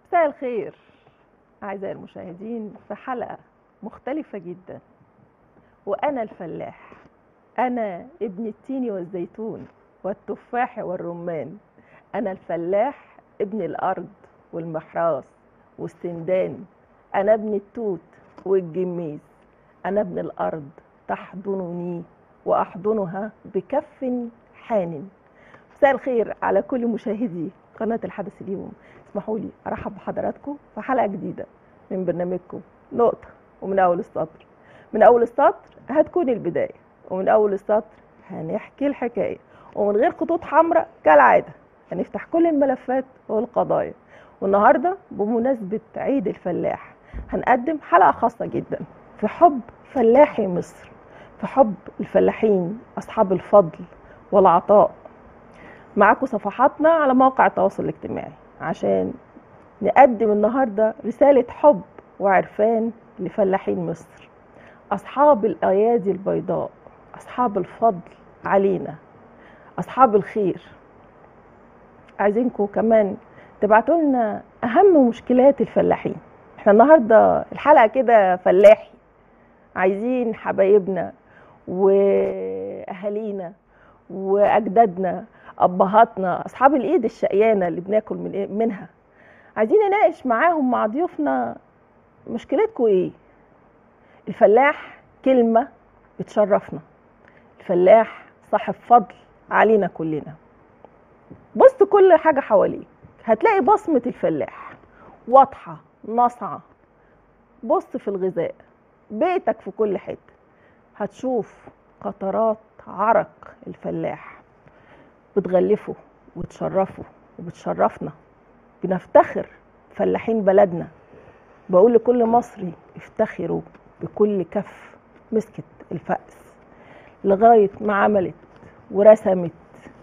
مساء الخير أعزائي المشاهدين في حلقة مختلفة جدا وأنا الفلاح أنا ابن التين والزيتون والتفاح والرمان أنا الفلاح ابن الأرض والمحراث والسندان أنا ابن التوت والجميز أنا ابن الأرض تحضنني وأحضنها بكف حان مساء الخير على كل مشاهدي قناة الحدث اليوم اسمحوا لي أرحب بحضراتكم في حلقة جديدة من برنامجكم نقطة ومن أول السطر من أول السطر هتكون البداية ومن أول السطر هنحكي الحكاية ومن غير خطوط حمراء كالعادة هنفتح كل الملفات والقضايا والنهاردة بمناسبة عيد الفلاح هنقدم حلقة خاصة جدا في حب فلاحي مصر في حب الفلاحين أصحاب الفضل والعطاء معاكم صفحاتنا على مواقع التواصل الاجتماعي عشان نقدم النهارده رسالة حب وعرفان لفلاحين مصر أصحاب الأيادي البيضاء أصحاب الفضل علينا أصحاب الخير عايزينكم كمان تبعتوا لنا أهم مشكلات الفلاحين احنا النهارده الحلقة كده فلاحي عايزين حبايبنا وأهالينا وأجدادنا أبهاتنا أصحاب الإيد الشقيانة اللي بناكل من منها عايزين نناقش معاهم مع ضيوفنا مشكلتكم إيه الفلاح كلمة بتشرفنا الفلاح صاحب فضل علينا كلنا بص كل حاجة حواليك هتلاقي بصمة الفلاح واضحة ناصعة بص في الغذاء بيتك في كل حتة هتشوف قطرات عرق الفلاح بتغلفه وتشرفه وبتشرفنا بنفتخر فلاحين بلدنا بقول لكل مصري افتخروا بكل كف مسكت الفأس لغاية ما عملت ورسمت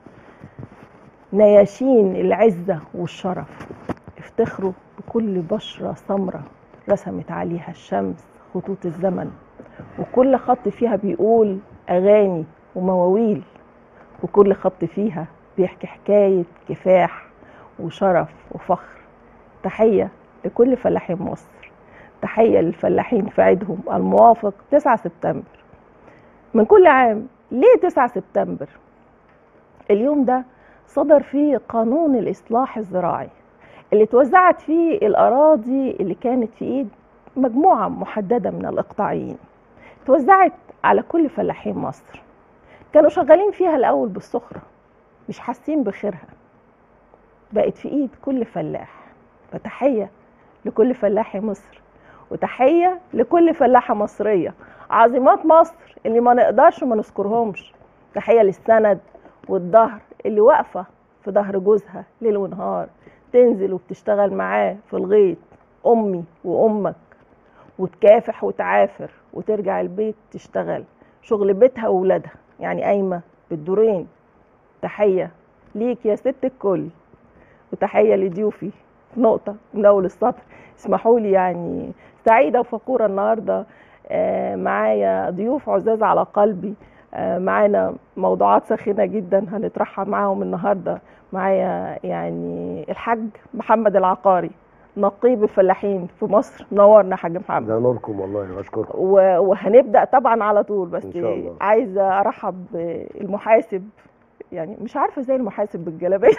نياشين العزة والشرف افتخروا بكل بشرة سمرة رسمت عليها الشمس خطوط الزمن وكل خط فيها بيقول أغاني ومواويل وكل خط فيها بيحكي حكاية كفاح وشرف وفخر تحية لكل فلاحين مصر تحية للفلاحين في عيدهم الموافق 9 سبتمبر من كل عام ليه 9 سبتمبر اليوم ده صدر فيه قانون الإصلاح الزراعي اللي توزعت فيه الأراضي اللي كانت في إيد مجموعة محددة من الإقطاعيين توزعت على كل فلاحين مصر كانوا شغالين فيها الأول بالسخرة مش حاسين بخيرها بقت في إيد كل فلاح فتحية لكل فلاح مصر وتحية لكل فلاحة مصرية عظيمات مصر اللي ما نقدرش ما نذكرهمش تحية للسند والظهر اللي واقفة في ظهر جوزها ليل ونهار تنزل وبتشتغل معاه في الغيط أمي وأمك وتكافح وتعافر وترجع البيت تشتغل شغل بيتها وولادها يعني قايمة بالدورين تحية ليك يا ست الكل وتحية لضيوفي نقطة من أول السطر اسمحوا لي يعني سعيدة وفخورة النهاردة آه، معايا ضيوف عزاز على قلبي آه، معانا موضوعات ساخنة جدا هنطرحها معاهم النهاردة معايا يعني الحاج محمد العقاري نقيب الفلاحين في مصر منورنا يا حاج محمد ده نوركم والله واشكركم و- وهنبدا طبعا على طول بس إن شاء الله. عايزه ارحب بالمحاسب يعني مش عارفه ازاي المحاسب بالجلابيه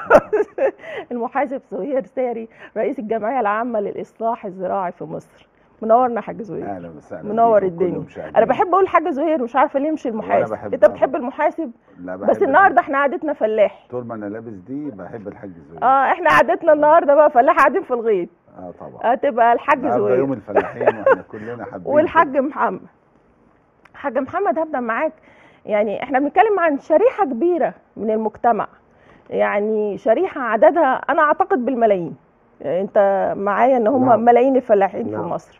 المحاسب زهير ساري رئيس الجمعيه العامه للاصلاح الزراعي في مصر منورنا يا حاج زهير اهلا وسهلا منور بيكم كل الدنيا. المشاهدين. انا بحب اقول حاجه زهير مش عارفه ليه مش المحاسب بحب- انت بتحب المحاسب لا بس بحب النهارده احنا قعدتنا فلاحي طول ما انا لابس دي بحب الحاج زهير اه احنا قعدتنا النهارده بقى فلاح قاعدين في الغيط اه طبعا هتبقى الحاج النهارده زهير يوم الفلاحين واحنا كلنا حابين والحاج محمد حاج محمد هبدا معاك يعني احنا بنتكلم عن شريحه كبيره من المجتمع يعني شريحه عددها انا اعتقد بالملايين انت معايا ان هم نعم. ملايين الفلاحين في نعم. مصر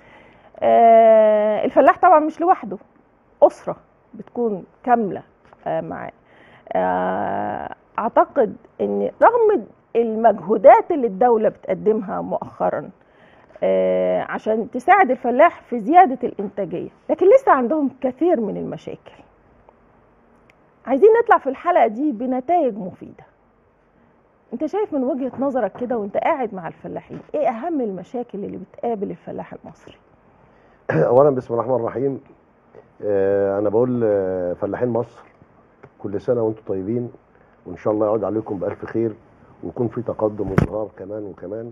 آه الفلاح طبعا مش لوحده اسره بتكون كامله آه معاه آه اعتقد ان رغم المجهودات اللي الدوله بتقدمها مؤخرا آه، عشان تساعد الفلاح في زيادة الإنتاجية لكن لسه عندهم كثير من المشاكل عايزين نطلع في الحلقة دي بنتائج مفيدة انت شايف من وجهه نظرك كده وانت قاعد مع الفلاحين ايه اهم المشاكل اللي بتقابل الفلاح المصري اولا بسم الله الرحمن الرحيم آه، انا بقول آه، فلاحين مصر كل سنه وانتم طيبين وان شاء الله يعود عليكم بالف خير ويكون في تقدم وازدهار كمان وكمان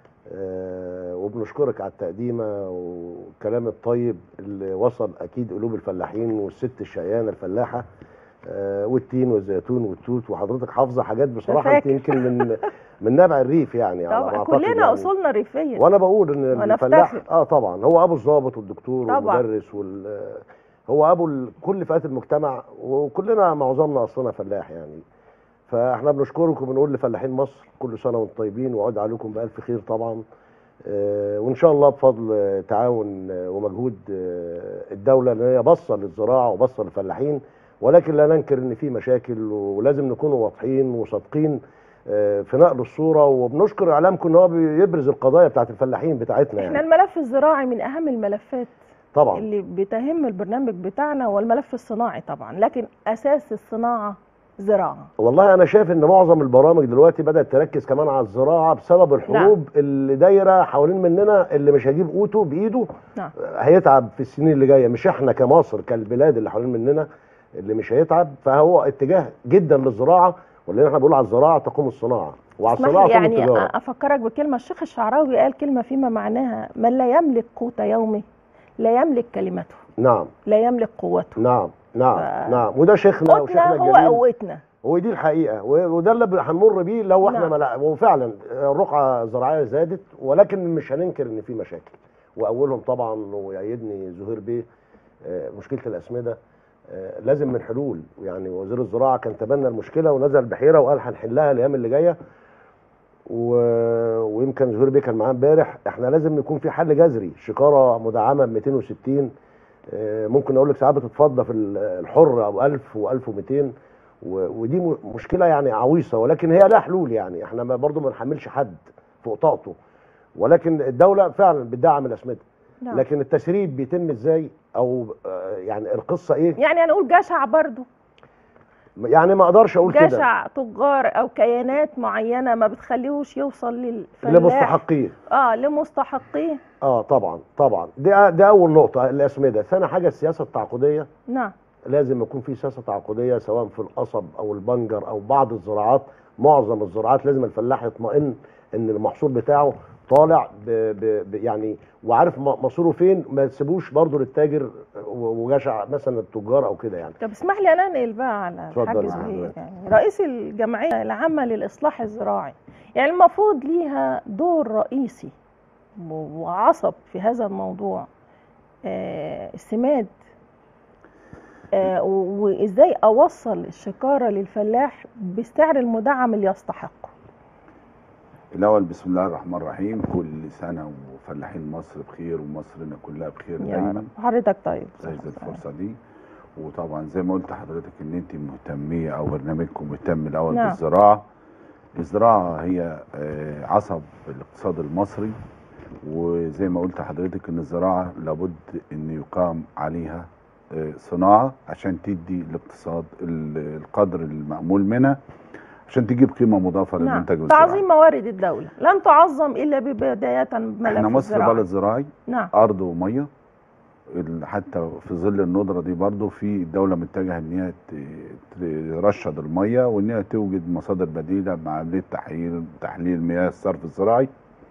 آه، وبنشكرك على التقديمه والكلام الطيب اللي وصل اكيد قلوب الفلاحين والست الشقيانه الفلاحه آه، والتين والزيتون والتوت وحضرتك حافظه حاجات بصراحه انت فاكر. يمكن من من نبع الريف يعني على ما طبعا أعتقد كلنا يعني. اصولنا ريفيه وانا بقول ان وأنا الفلاح أفتخر. اه طبعا هو ابو الضابط والدكتور طبعا. والمدرس وال هو ابو ال- كل فئات المجتمع وكلنا معظمنا اصلنا فلاح يعني فاحنا بنشكركم وبنقول لفلاحين مصر كل سنه وانتم طيبين وعود عليكم بالف خير طبعا آه، وان شاء الله بفضل آه، تعاون آه، ومجهود آه، الدوله ان هي بصه للزراعه وبصه للفلاحين ولكن لا ننكر ان في مشاكل ولازم نكون واضحين وصادقين آه، في نقل الصوره وبنشكر اعلامكم ان هو بيبرز القضايا بتاعت الفلاحين بتاعتنا احنا يعني الملف الزراعي من اهم الملفات طبعا اللي بتهم البرنامج بتاعنا والملف الصناعي طبعا لكن اساس الصناعه زراعه والله انا شايف ان معظم البرامج دلوقتي بدات تركز كمان على الزراعه بسبب الحروب اللي دايره حوالين مننا اللي مش هيجيب قوته بايده نعم هيتعب في السنين اللي جايه مش احنا كمصر كالبلاد اللي حوالين مننا اللي مش هيتعب فهو اتجاه جدا للزراعه واللي احنا بنقول على الزراعه تقوم الصناعه وعلى اسمح الصناعه لي تقوم يعني التجاره افكرك بكلمه الشيخ الشعراوي قال كلمه فيما معناها من لا يملك قوت يومه لا يملك كلمته نعم لا يملك قوته نعم نعم ف- نعم وده شيخنا قوتنا وشيخنا هو الجليل قوتنا هو دي الحقيقه و- وده اللي ب- هنمر بيه لو احنا نعم. ملا... وفعلا الرقعه الزراعيه زادت ولكن مش هننكر ان في مشاكل واولهم طبعا ويأيدني زهير بيه آه، مشكله الاسمده آه، لازم من حلول يعني وزير الزراعه كان تبنى المشكله ونزل بحيره وقال هنحلها الايام اللي جايه و... ويمكن زهير بيه كان معاه امبارح احنا لازم يكون في حل جذري شكاره مدعمه ب 260 آه، ممكن اقول لك ساعات بتتفضى في ال- الحر او 1000 و1200 و- ودي م- مشكله يعني عويصه ولكن هي لها حلول يعني احنا ما برضو ما نحملش حد فوق طاقته ولكن الدوله فعلا بتدعم الاسمده نعم. لكن التسريب بيتم ازاي او آه، يعني القصه ايه يعني هنقول جشع برضو يعني ما اقدرش اقول كده جشع تجار او كيانات معينه ما بتخليهوش يوصل للفلاح لمستحقيه اه لمستحقيه اه طبعا طبعا دي دي اول نقطه الاسمده ثاني حاجه السياسه التعاقديه نعم لازم يكون في سياسه تعاقديه سواء في القصب او البنجر او بعض الزراعات معظم الزراعات لازم الفلاح يطمئن ان المحصول بتاعه طالع ب ب ب يعني وعارف م- مصيره فين ما تسيبوش برضه للتاجر و- وجشع مثلا التجار او كده يعني طب اسمح لي انا انقل بقى على اتفضل الحاج يا زهير حضرتك. يعني رئيس الجمعيه العامه للاصلاح الزراعي يعني المفروض ليها دور رئيسي و- وعصب في هذا الموضوع آه السماد آه و- وازاي اوصل الشكاره للفلاح بالسعر المدعم اللي يستحقه الاول بسم الله الرحمن الرحيم كل سنه وفلاحين مصر بخير ومصرنا كلها بخير يا دايما رب. حضرتك طيب سعيد الفرصه دي وطبعا زي ما قلت حضرتك ان انت مهتميه او برنامجكم مهتم الاول نعم. بالزراعه الزراعه هي آه، عصب الاقتصاد المصري وزي ما قلت حضرتك ان الزراعه لابد ان يقام عليها آه، صناعه عشان تدي الاقتصاد ال- القدر المأمول منها عشان تجيب قيمه مضافه نعم للمنتج الزراعي تعظيم موارد الدوله لن تعظم الا ببدايه ملف احنا مصر الزراعة. بلد زراعي نعم ارض وميه ال- حتى في ظل الندره دي برضو في الدوله متجهه ان هي ت- ترشد الميه وان هي توجد مصادر بديله مع عمليه تحليل تحليل مياه الصرف الزراعي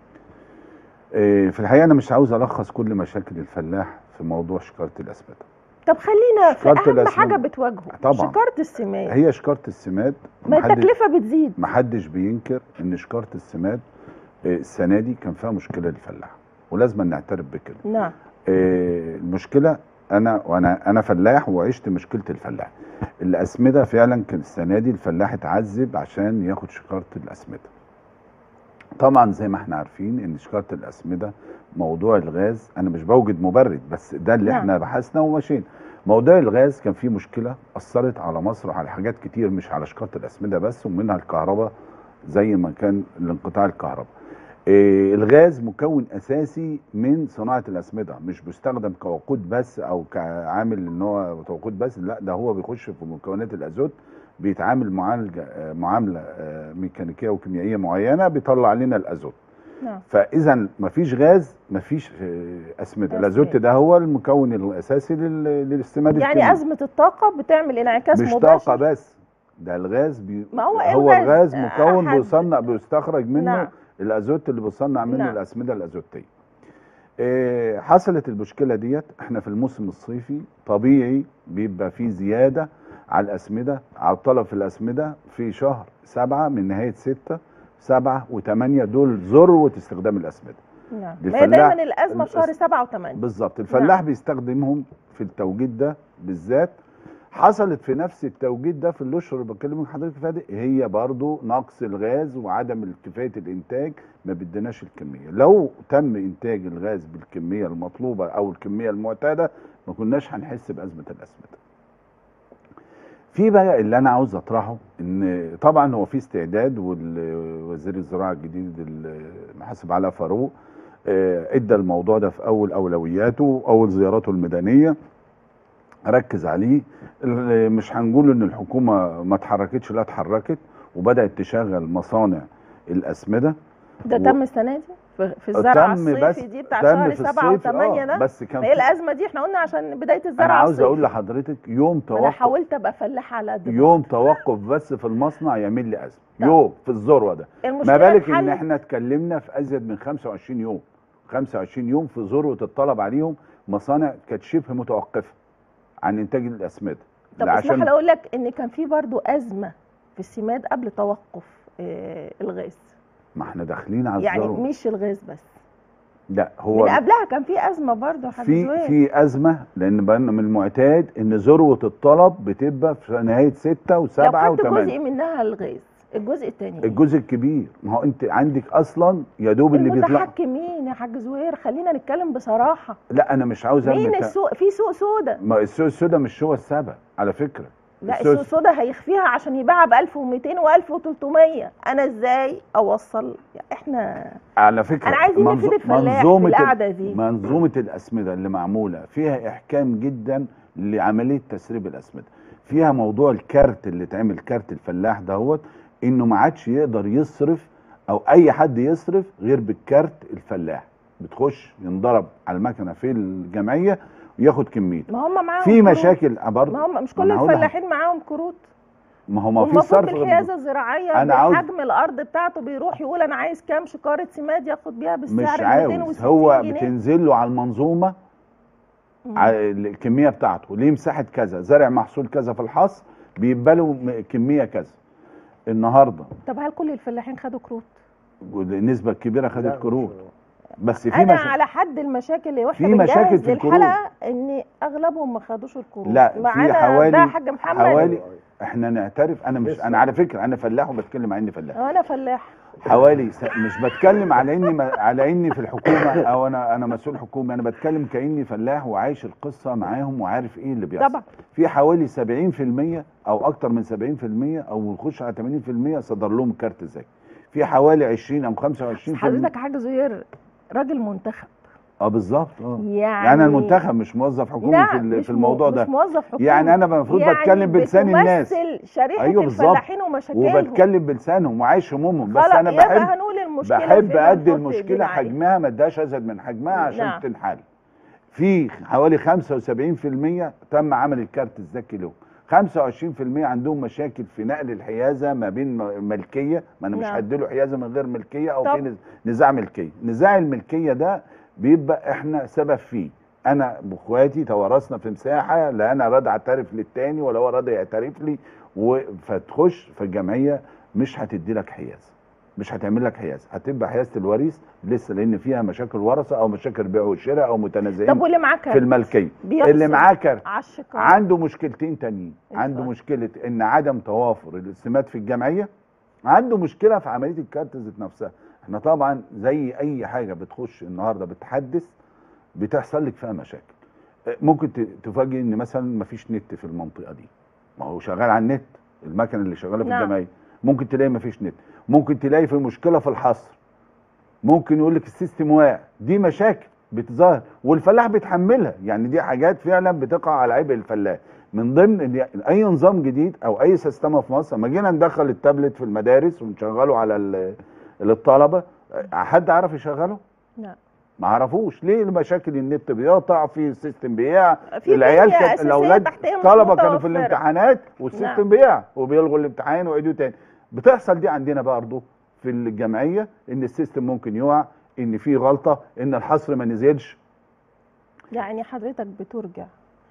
إيه، في الحقيقه انا مش عاوز الخص كل مشاكل الفلاح في موضوع شكاره الاسمده طب خلينا في شكارة اهم الأسمنت. حاجه بتواجهه طبعا. شكاره السماد هي شكاره السماد ما محدش- التكلفه بتزيد محدش بينكر ان شكاره السماد إيه، السنه دي كان فيها مشكله للفلاح ولازم نعترف بكده نعم آه، المشكله انا وانا انا فلاح وعشت مشكله الفلاح الاسمده فعلا كان السنه دي الفلاح اتعذب عشان ياخد شكاره الاسمده طبعا زي ما احنا عارفين ان شكاره الاسمده موضوع الغاز انا مش بوجد مبرد بس ده اللي نعم. احنا بحثنا وماشيين موضوع الغاز كان فيه مشكله اثرت على مصر وعلى حاجات كتير مش على شكاره الاسمده بس ومنها الكهرباء زي ما كان الانقطاع الكهرباء إيه، الغاز مكون اساسي من صناعه الاسمده مش بيستخدم كوقود بس او كعامل ان هو وقود بس لا ده هو بيخش في مكونات الازوت بيتعامل معالجه آه، معامله آه، ميكانيكيه وكيميائيه معينه بيطلع لنا الازوت نعم فاذا مفيش غاز مفيش آه، اسمده الازوت أسمدة. ده هو المكون الاساسي لل- للاستماد يعني الكيميائي. ازمه الطاقه بتعمل انعكاس مش مباشر طاقه بس ده الغاز بي... ما هو هو الغاز، الغاز مكون أحد- بيصنع بيستخرج منه نعم. الازوت اللي بيصنع منه نعم. الاسمده الازوتيه إيه حصلت المشكله ديت احنا في الموسم الصيفي طبيعي بيبقى في زياده على الاسمده على الطلب في الاسمده في شهر سبعة من نهايه ستة سبعة وثمانية دول ذروه استخدام الاسمده نعم دي ما هي الفلاح- دايما الازمه في شهر الأس- 7 و8 بالظبط الفلاح نعم. بيستخدمهم في التوقيت ده بالذات حصلت في نفس التوقيت ده في الاشهر اللي بكلمك حضرتك فيها دي هي برضو نقص الغاز وعدم كفايه الانتاج ما بدناش الكميه لو تم انتاج الغاز بالكميه المطلوبه او الكميه المعتاده ما كناش هنحس بازمه الاسمده في بقى اللي انا عاوز اطرحه ان طبعا هو في استعداد والوزير الزراعه الجديد المحاسب علاء فاروق آه، ادى الموضوع ده في اول اولوياته اول زياراته الميدانيه ركز عليه ال- مش هنقول ان الحكومه ما اتحركتش لا اتحركت وبدات تشغل مصانع الاسمده ده و- تم السنه دي في, في الزرعه تم بس- الصيفي دي بتاع تم شهر في 7 الصيف، و8 آه، ده بس كان هي في- الازمه دي احنا قلنا عشان بدايه الزرعه انا عاوز الصيفي. اقول لحضرتك يوم انا توقف حاولت ابقى فلاحه على قد ما يوم توقف بس في المصنع يعمل لي ازمه طبعا. يوم في الذروه ده المشكله ما بالك ان اتحلت. احنا اتكلمنا في ازيد من 25 يوم 25 يوم في ذروه الطلب عليهم مصانع كانت شبه متوقفه عن انتاج الاسمده طب ده اسمح لي اقول لك ان كان في برضو ازمه في السماد قبل توقف آه، الغاز ما احنا داخلين على يعني الذروه مش الغاز بس لا من هو قبلها كان في ازمه برضو يا حاج في زويل. في ازمه لان بقى من المعتاد ان ذروه الطلب بتبقى في نهايه 6 لو و7 خدت و8 جزء منها الغاز الجزء الثاني الجزء الكبير ما هو انت عندك اصلا يا دوب اللي بيطلع المتحكمين يا حاج زهير خلينا نتكلم بصراحه لا انا مش عاوز مين أعمل ت- السوق في سوق سودا ما السوق السوداء مش هو السبب على فكره لا السوق السوق السودا هيخفيها عشان يبيعها ب 1200 و1300 انا ازاي اوصل احنا على فكره انا عايزين منظو- نفيد الفلاح في منظومة ال- القعده دي منظومه الاسمده اللي معموله فيها احكام جدا لعمليه تسريب الاسمده فيها موضوع الكارت اللي اتعمل كارت الفلاح دهوت انه ما عادش يقدر يصرف او اي حد يصرف غير بالكارت الفلاح بتخش ينضرب على المكنه في الجمعيه وياخد كميته ما هم معاهم في كروت. مشاكل برضه ما هم مش ما كل أنا هقول لحضرتك. الفلاحين معاهم كروت ما هو ما في والمفروض صرف غير بالحيازه الزراعيه أنا عاوز- بحجم الارض بتاعته بيروح يقول انا عايز كام شكاره سماد ياخد بيها بالسعر مش ال عاوز 260 هو جنيه. بتنزل له على المنظومه مم. على الكميه بتاعته ليه مساحه كذا زرع محصول كذا في الحصر بيبقى له م- كميه كذا النهارده طب هل كل الفلاحين خدوا كروت؟ النسبه الكبيره لا، خدت مش- كروت بس في انا مشاكل على حد المشاكل واحنا في مشاكل بنجهز في الكروت. للحلقه ان اغلبهم ما خدوش الكروت لا، في معانا حوالي- ده يا حاج محمد حوالي- احنا نعترف انا مش لسه. انا على فكره انا فلاح وبتكلم عن اني فلاح انا فلاح حوالي س... مش بتكلم على اني ما... على اني في الحكومه او انا انا مسؤول حكومي انا بتكلم كاني فلاح وعايش القصه معاهم وعارف ايه اللي بيحصل طبعا في حوالي 70% او اكتر من 70% او نخش على 80% صدر لهم كارت ذكي في حوالي 20 او 25% حضرتك يا حاج زهير راجل منتخب اه بالظبط اه يعني يعني انا المنتخب مش موظف حكومي لا في ال- مش في الموضوع مو- ده مش موظف حكومي يعني انا المفروض بتكلم بلسان الناس بتمثل شريحه أيوة بالظبط. الفلاحين ومشاكلهم وبتكلم بلسانهم وعايش همومهم بس خلاص، انا يبقى بحب هنقول المشكله بحب فين ادي ونحط المشكله إيدينا عليها. حجمها ما اديهاش ازيد من حجمها عشان نعم. تنحل في حوالي 75% تم عمل الكارت الذكي له 25% عندهم مشاكل في نقل الحيازه ما بين م- ملكيه ما انا مش نعم. هديله حيازه من غير ملكيه او طب. في نز- نزاع ملكيه نزاع الملكيه ده بيبقى احنا سبب فيه انا واخواتي توارثنا في مساحه لا انا راضي اعترف للتاني ولا هو راضي يعترف لي و- فتخش في الجمعيه مش هتدي لك حيازه مش هتعمل لك حيازه هتبقى حيازه الوريث لسه لان فيها مشاكل ورثه او مشاكل بيع وشراء او طب متنازعين واللي معاه في كارت الملكيه بيفصل اللي معاه كارت على الشكارة عنده مشكلتين تانيين اتفضل. عنده مشكله ان عدم توافر السمات في الجمعيه عنده مشكله في عمليه الكارت ذات نفسها احنا طبعا زي اي حاجه بتخش النهارده بتحدث بتحصل لك فيها مشاكل اه، ممكن ت- تفاجئ ان مثلا مفيش نت في المنطقه دي ما هو شغال على النت المكنه اللي شغاله في نعم. الجمعيه ممكن تلاقي مفيش نت ممكن تلاقي في مشكله في الحصر ممكن يقول لك السيستم واقع دي مشاكل بتظهر والفلاح بيتحملها يعني دي حاجات فعلا بتقع على عبء الفلاح من ضمن إن اي نظام جديد او اي سيستم في مصر لما جينا ندخل التابلت في المدارس ونشغله على ال- للطلبه حد عرف يشغله؟ لا ما عرفوش ليه المشاكل النت بيقطع في السيستم بيقع في العيال بنية كانت أساسية الاولاد تحتية مش الطلبه كانوا في متوفرة. الامتحانات والسيستم نعم. بيقع وبيلغوا الامتحان ويعيدوا تاني بتحصل دي عندنا برضه في الجمعيه ان السيستم ممكن يقع ان في غلطه ان الحصر ما نزلش يعني حضرتك بترجع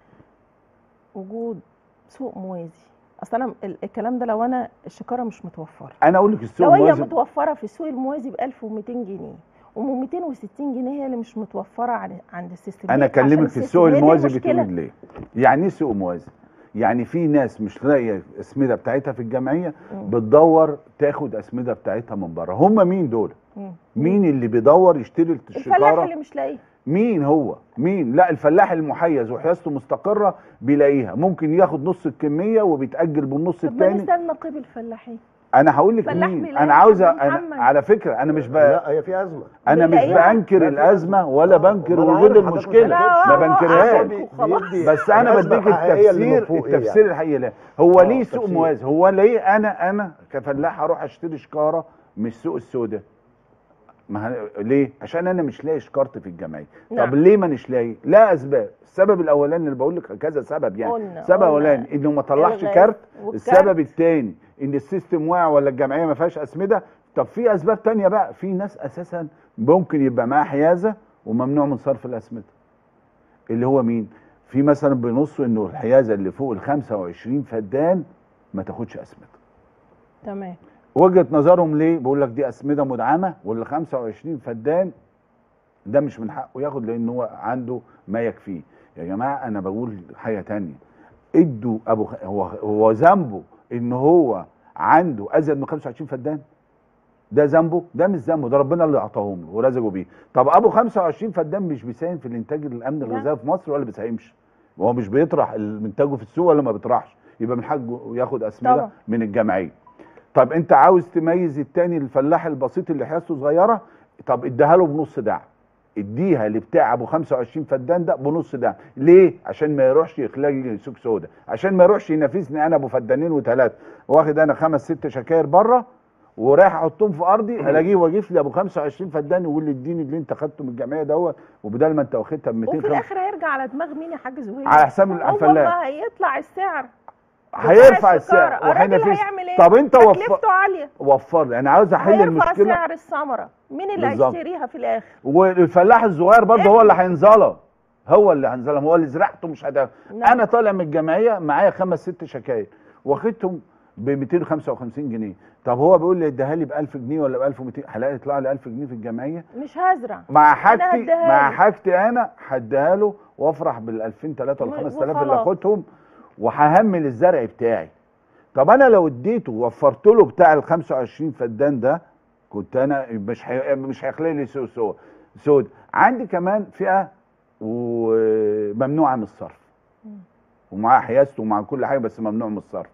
وجود سوق موازي اصل انا ال- الكلام ده لو انا الشكاره مش متوفره انا اقول لك السوق لو هي الموازي متوفره في السوق الموازي ب 1200 جنيه وم 260 جنيه هي اللي مش متوفره عن عند السيستم انا ليه؟ عشان اكلمك في السيستم. السوق هي دي الموازي المشكلة. بتقول ليه يعني ايه سوق موازي يعني في ناس مش لاقيه اسمده بتاعتها في الجمعيه مم. بتدور تاخد اسمده بتاعتها من بره هم مين دول مم. مين اللي بيدور يشتري الفلاح الشكاره اللي مش لاقيه مين هو مين لا الفلاح المحيز وحيازته مستقره بيلاقيها ممكن ياخد نص الكميه وبيتاجل بالنص طب ما الثاني نسال نقيب الفلاحين انا هقول لك فلاح مين بيلاقي انا عاوز محمد. أنا على فكره انا مش بقى لا هي في ازمه انا مش بيلاقيها. بنكر لا، في الازمه ولا آه، بنكر ما أنا وجود عارف حضرتك المشكله لا، ما هو بنكرهاش عارف. خلاص. بس انا الأزمة بديك الحقيقية اللي من التفسير فوق إيه التفسير يعني؟ الحقيقي له هو آه، ليه سوق تفسير. موازي هو ليه انا انا كفلاح اروح اشتري شكاره مش سوق السوداء ما ه- ليه عشان انا مش لاقي شكارتي في الجمعيه نعم. طب ليه ما مش لاقي لا اسباب السبب الاولاني اللي بقول لك كذا سبب يعني قلنا- السبب قلنا الاولاني انه ما طلعش الغاز كارت والكارت. السبب الثاني ان السيستم واقع ولا الجمعيه ما فيهاش اسمده طب في اسباب تانية بقى في ناس اساسا ممكن يبقى معاها حيازه وممنوع من صرف الاسمده اللي هو مين في مثلا بينصوا انه الحيازه اللي فوق ال 25 فدان ما تاخدش اسمده تمام وجهه نظرهم ليه بيقول لك دي اسمده مدعمه واللي 25 فدان ده مش من حقه ياخد لان هو عنده ما يكفيه يا جماعه انا بقول حاجه تانية ادوا ابو خ... هو هو ذنبه ان هو عنده ازيد من 25 فدان ده ذنبه ده مش ذنبه ده ربنا اللي اعطاهم له ورزقه بيه طب ابو 25 فدان مش بيساهم في الانتاج الامن لا. الغذائي في مصر ولا بيساهمش هو مش بيطرح منتجه في السوق ولا ما بيطرحش يبقى من حقه ياخد اسمده طبعا. من الجمعيه طب انت عاوز تميز التاني الفلاح البسيط اللي حيازته صغيره طب اديها له بنص دعم اديها لبتاع ابو 25 فدان ده بنص دعم ليه عشان ما يروحش يخلق لي سوق سودا عشان ما يروحش ينافسني انا ابو فدانين وثلاثه واخد انا خمس ست شكاير بره ورايح احطهم في ارضي الاقيه واقف لي ابو 25 فدان يقول لي اديني اللي انت خدته من الجمعيه دوت وبدل ما انت واخدها ب 200 وفي الاخر هيرجع على دماغ مين يا حاج زهير على حساب هو الفلاح ما هيطلع السعر هيرفع الشكارة. السعر الراجل وهينافس هيعمل ايه طب انت وفر تكلفته عاليه وفر لي انا عاوز احل هيرفع المشكله سعر الثمره مين اللي بالظبط. هيشتريها في الاخر والفلاح الصغير برضه هو اللي هينظلم هو اللي هينظلم هو اللي زرعته مش هدا نعم. انا طالع من الجمعيه معايا خمس ست شكاير واخدتهم ب 255 جنيه طب هو بيقول لي اديها لي ب 1000 جنيه ولا ب 1200 هلاقي يطلع لي 1000 جنيه في الجمعيه مش هزرع مع حاجتي هديها مع له. حاجتي انا هديها له وافرح بال 2000 3 ولا و- 5000 اللي وخلاص. اخدهم وههمل الزرع بتاعي طب انا لو اديته وفرت له بتاع ال 25 فدان ده كنت انا مش حي... مش هيخلق لي سوق سوق سود عندي كمان فئه وممنوعه من الصرف مم. ومعاها حيازته ومع كل حاجه بس ممنوع من الصرف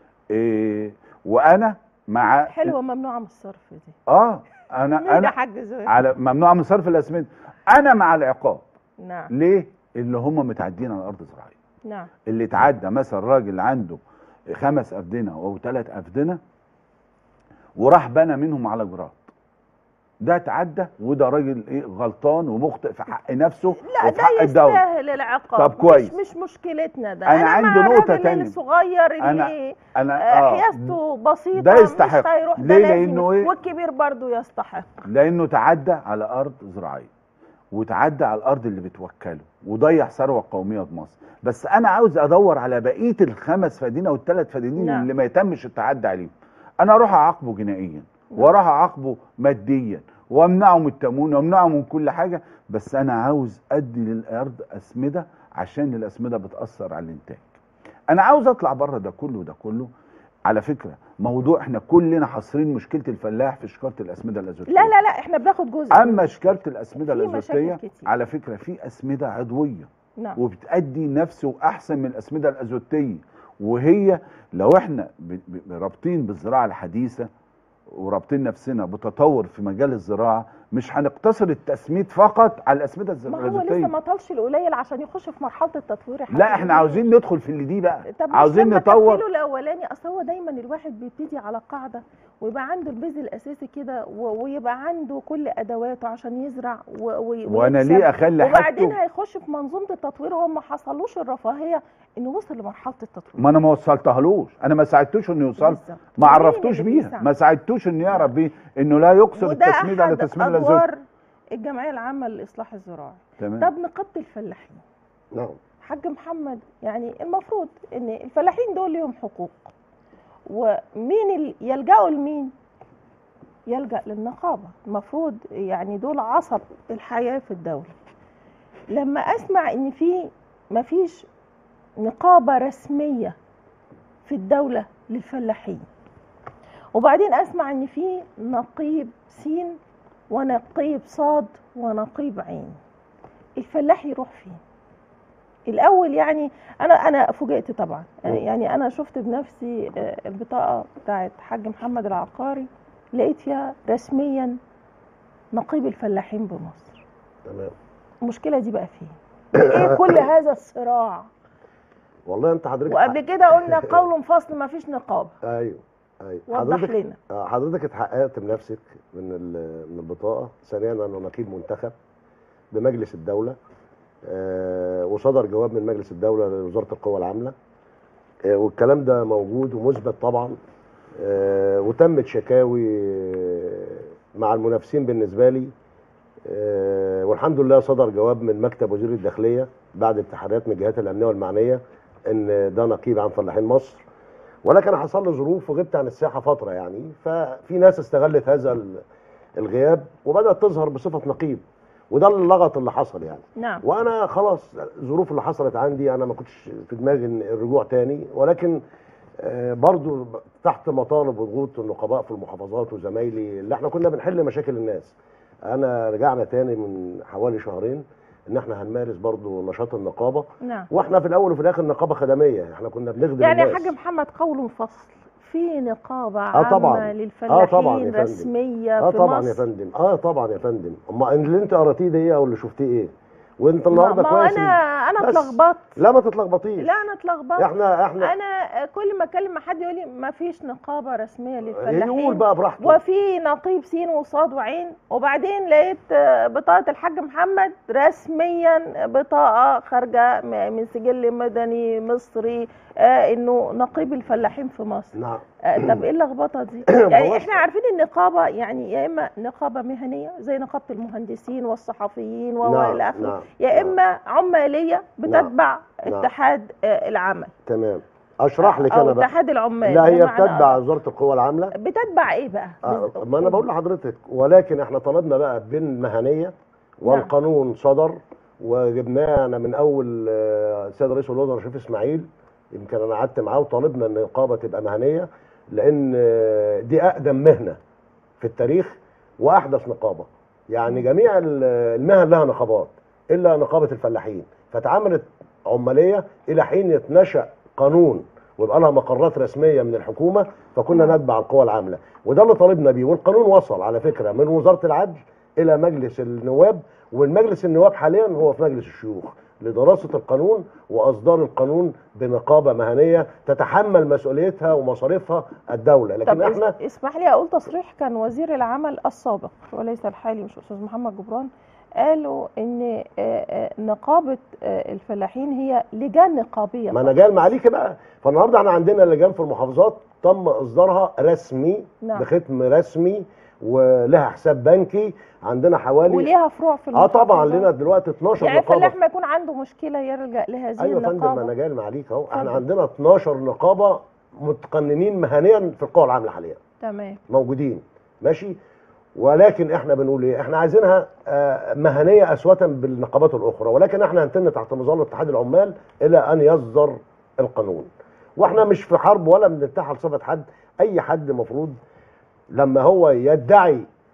إيه وانا مع حلوه ممنوعه من الصرف دي اه انا مين يا انا حاج زهير على ممنوع من صرف الاسمنت انا مع العقاب نعم ليه اللي هم متعدين على الارض الزراعيه نعم اللي اتعدى مثلا راجل عنده خمس افدنه او ثلاث افدنه وراح بنى منهم على جراد ده اتعدى وده راجل ايه غلطان ومخطئ في حق نفسه لا وفي ده حق الدوله يستاهل العقاب طب كويس. مش, مش مشكلتنا ده أنا عندي مع نقطة الراجل تانية. الصغير اللي أنا- انا آه، اه حيازته بسيطه ده يستحق. مش هيروح ده ليه؟ لازم لأنه إيه؟ والكبير برضو يستحق لانه تعدى على ارض زراعيه وتعدى على الارض اللي بتوكله وضيع ثروه قوميه في مصر بس انا عاوز ادور على بقيه الخمس فدانين او الثلاث فدانين نعم. اللي ما يتمش التعدي عليهم انا اروح اعاقبه جنائيا واروح اعاقبه ماديا وامنعه من التموين وامنعه من كل حاجه بس انا عاوز ادي للارض اسمده عشان الاسمده بتاثر على الانتاج انا عاوز اطلع بره ده كله ده كله على فكره موضوع احنا كلنا حاصرين مشكله الفلاح في شكاره الاسمده الازوتيه لا لا لا احنا بناخد جزء اما شكاره الاسمده في الازوتيه مشاكل كتير. على فكره في اسمده عضويه نعم وبتأدي نفس واحسن من الاسمده الازوتيه وهي لو احنا ب- ب- رابطين بالزراعه الحديثه ورابطين نفسنا بتطور في مجال الزراعه مش هنقتصر التسميد فقط على الاسمده ما هو لسه الزيتيه ما طالش القليل عشان يخش في مرحله التطوير يا حاج لا احنا إبراهيم. عاوزين ندخل في اللي دي بقى طب مش عاوزين لما نطور تقفله الاولاني اصل هو دايما الواحد بيبتدي على قاعده ويبقى عنده البيز الاساسي كده و- ويبقى عنده كل ادواته عشان يزرع و- و- وانا ويكسب. ليه اخلي وبعدين حاجته هيخش في منظومه التطوير هو ما حصلوش الرفاهيه انه وصل لمرحله التطوير ما انا ما وصلتهالوش انا ما ساعدتوش انه يوصل بالظبط. ما مين عرفتوش اللي بيها بيساعد؟ ما ساعدتوش انه يعرف بيه انه لا يقصر وده التسميد على احد تسميد الزيت ادوار الجمعيه العامه للاصلاح الزراعي تمام طب نقابه الفلاحين نعم حاج محمد يعني المفروض ان الفلاحين دول ليهم حقوق ومين ال- يلجأوا لمين يلجأ للنقابة المفروض يعني دول عصب الحياة في الدولة لما أسمع إن في مفيش نقابة رسمية في الدولة للفلاحين وبعدين أسمع إن في نقيب سين ونقيب صاد ونقيب عين الفلاح يروح فين الاول يعني انا انا فوجئت طبعا مم. يعني انا شفت بنفسي آه، البطاقه بتاعت حاج محمد العقاري لقيت فيها رسميا نقيب الفلاحين بمصر تمام المشكله دي بقى فين ايه كل هذا الصراع والله انت حضرتك وقبل كده قلنا قول فصل ما فيش نقابه ايوه ايوه وضح حضرتك لنا آه، حضرتك اتحققت بنفسك من ال- من البطاقه ثانيا انا نقيب منتخب بمجلس الدوله آه، وصدر جواب من مجلس الدوله لوزاره القوى العامله آه، والكلام ده موجود ومثبت طبعا آه، وتمت شكاوي آه، مع المنافسين بالنسبه لي آه، والحمد لله صدر جواب من مكتب وزير الداخليه بعد التحريات من الجهات الامنيه والمعنيه ان ده نقيب عن فلاحين مصر ولكن حصل لي ظروف وغبت عن الساحه فتره يعني ففي ناس استغلت هذا ال- الغياب وبدات تظهر بصفه نقيب وده اللغط اللي حصل يعني نعم وانا خلاص الظروف اللي حصلت عندي انا ما كنتش في دماغي إن الرجوع تاني ولكن آه، برضو ب- تحت مطالب وضغوط النقباء في المحافظات وزمايلي اللي احنا كنا بنحل مشاكل الناس انا رجعنا تاني من حوالي شهرين ان احنا هنمارس برضو نشاط النقابه نعم واحنا في الاول وفي الاخر نقابه خدميه احنا كنا بنخدم يعني يا الناس حاج محمد قول فصل في نقابة آه طبعاً. عامة آه للفلاحين طبعاً يا فندم. رسمية اه في طبعا مصر يا فندم اه طبعا يا فندم اما اللي انت قراتيه ده ايه او اللي شفتيه ايه وانت ما النهارده ما كويس انا انا بس. اتلخبطت لا ما تتلخبطيش لا انا اتلخبطت احنا احنا انا كل ما اكلم مع حد يقول لي ما فيش نقابه رسميه يقول للفلاحين بقى براحته وفي نقيب سين وصاد وعين وبعدين لقيت آه، بطاقه الحاج محمد رسميا بطاقه خارجه م- من سجل مدني مصري آه انه نقيب الفلاحين في مصر نعم آه طب ايه اللخبطه دي ما يعني هوش- احنا عارفين النقابه يعني يا اما نقابه مهنيه زي نقابه المهندسين والصحفيين و نعم الى اخره نعم يا نعم. اما عماليه بتتبع نعم. اتحاد آه، العمل تمام اشرح لك او انا بقى اتحاد العمال لا هي بمعنى بتتبع أدق. وزاره القوى العامله بتتبع ايه بقى آه، بز- ما انا بقول لحضرتك ولكن احنا طلبنا بقى بالمهنيه والقانون صدر وجبناه انا من اول آه، السيد رئيس الوزراء شريف اسماعيل يمكن انا قعدت معاه وطالبنا ان النقابه تبقى مهنيه لان آه، دي اقدم مهنه في التاريخ واحدث نقابه يعني جميع ال- المهن لها نقابات الا نقابه الفلاحين فتعاملت عماليه الى حين يتنشا قانون ويبقى لها مقرات رسميه من الحكومه فكنا نعم. نتبع القوى العامله وده اللي طالبنا بيه والقانون وصل على فكره من وزاره العدل الى مجلس النواب ومن مجلس النواب حاليا هو في مجلس الشيوخ لدراسه القانون واصدار القانون بنقابه مهنيه تتحمل مسؤوليتها ومصاريفها الدوله لكن طب احنا اس- اسمح لي اقول تصريح كان وزير العمل السابق وليس الحالي مش استاذ محمد جبران قالوا ان آه، آه، نقابه آه، الفلاحين هي لجان نقابيه ما انا جاي معاليك بقى فالنهارده احنا عندنا لجان في المحافظات تم اصدارها رسمي نعم. بختم رسمي ولها حساب بنكي عندنا حوالي وليها فروع في اه طبعا المحافظات. لنا دلوقتي 12 يعني نقابه الفلاح ما يكون عنده مشكله يلجا لهذه ايوه يا فندم ما انا النقابه جاي معاليك اهو احنا اتفضل. عندنا 12 نقابه متقننين مهنيا في القوى العامله حاليا تمام موجودين ماشي ولكن احنا بنقول ايه احنا عايزينها آه، مهنيه اسوه بالنقابات الاخرى ولكن احنا هنتن تحت مظله اتحاد العمال الى ان يصدر القانون واحنا مش في حرب ولا بننتحل صفه حد اي حد مفروض لما هو يدعي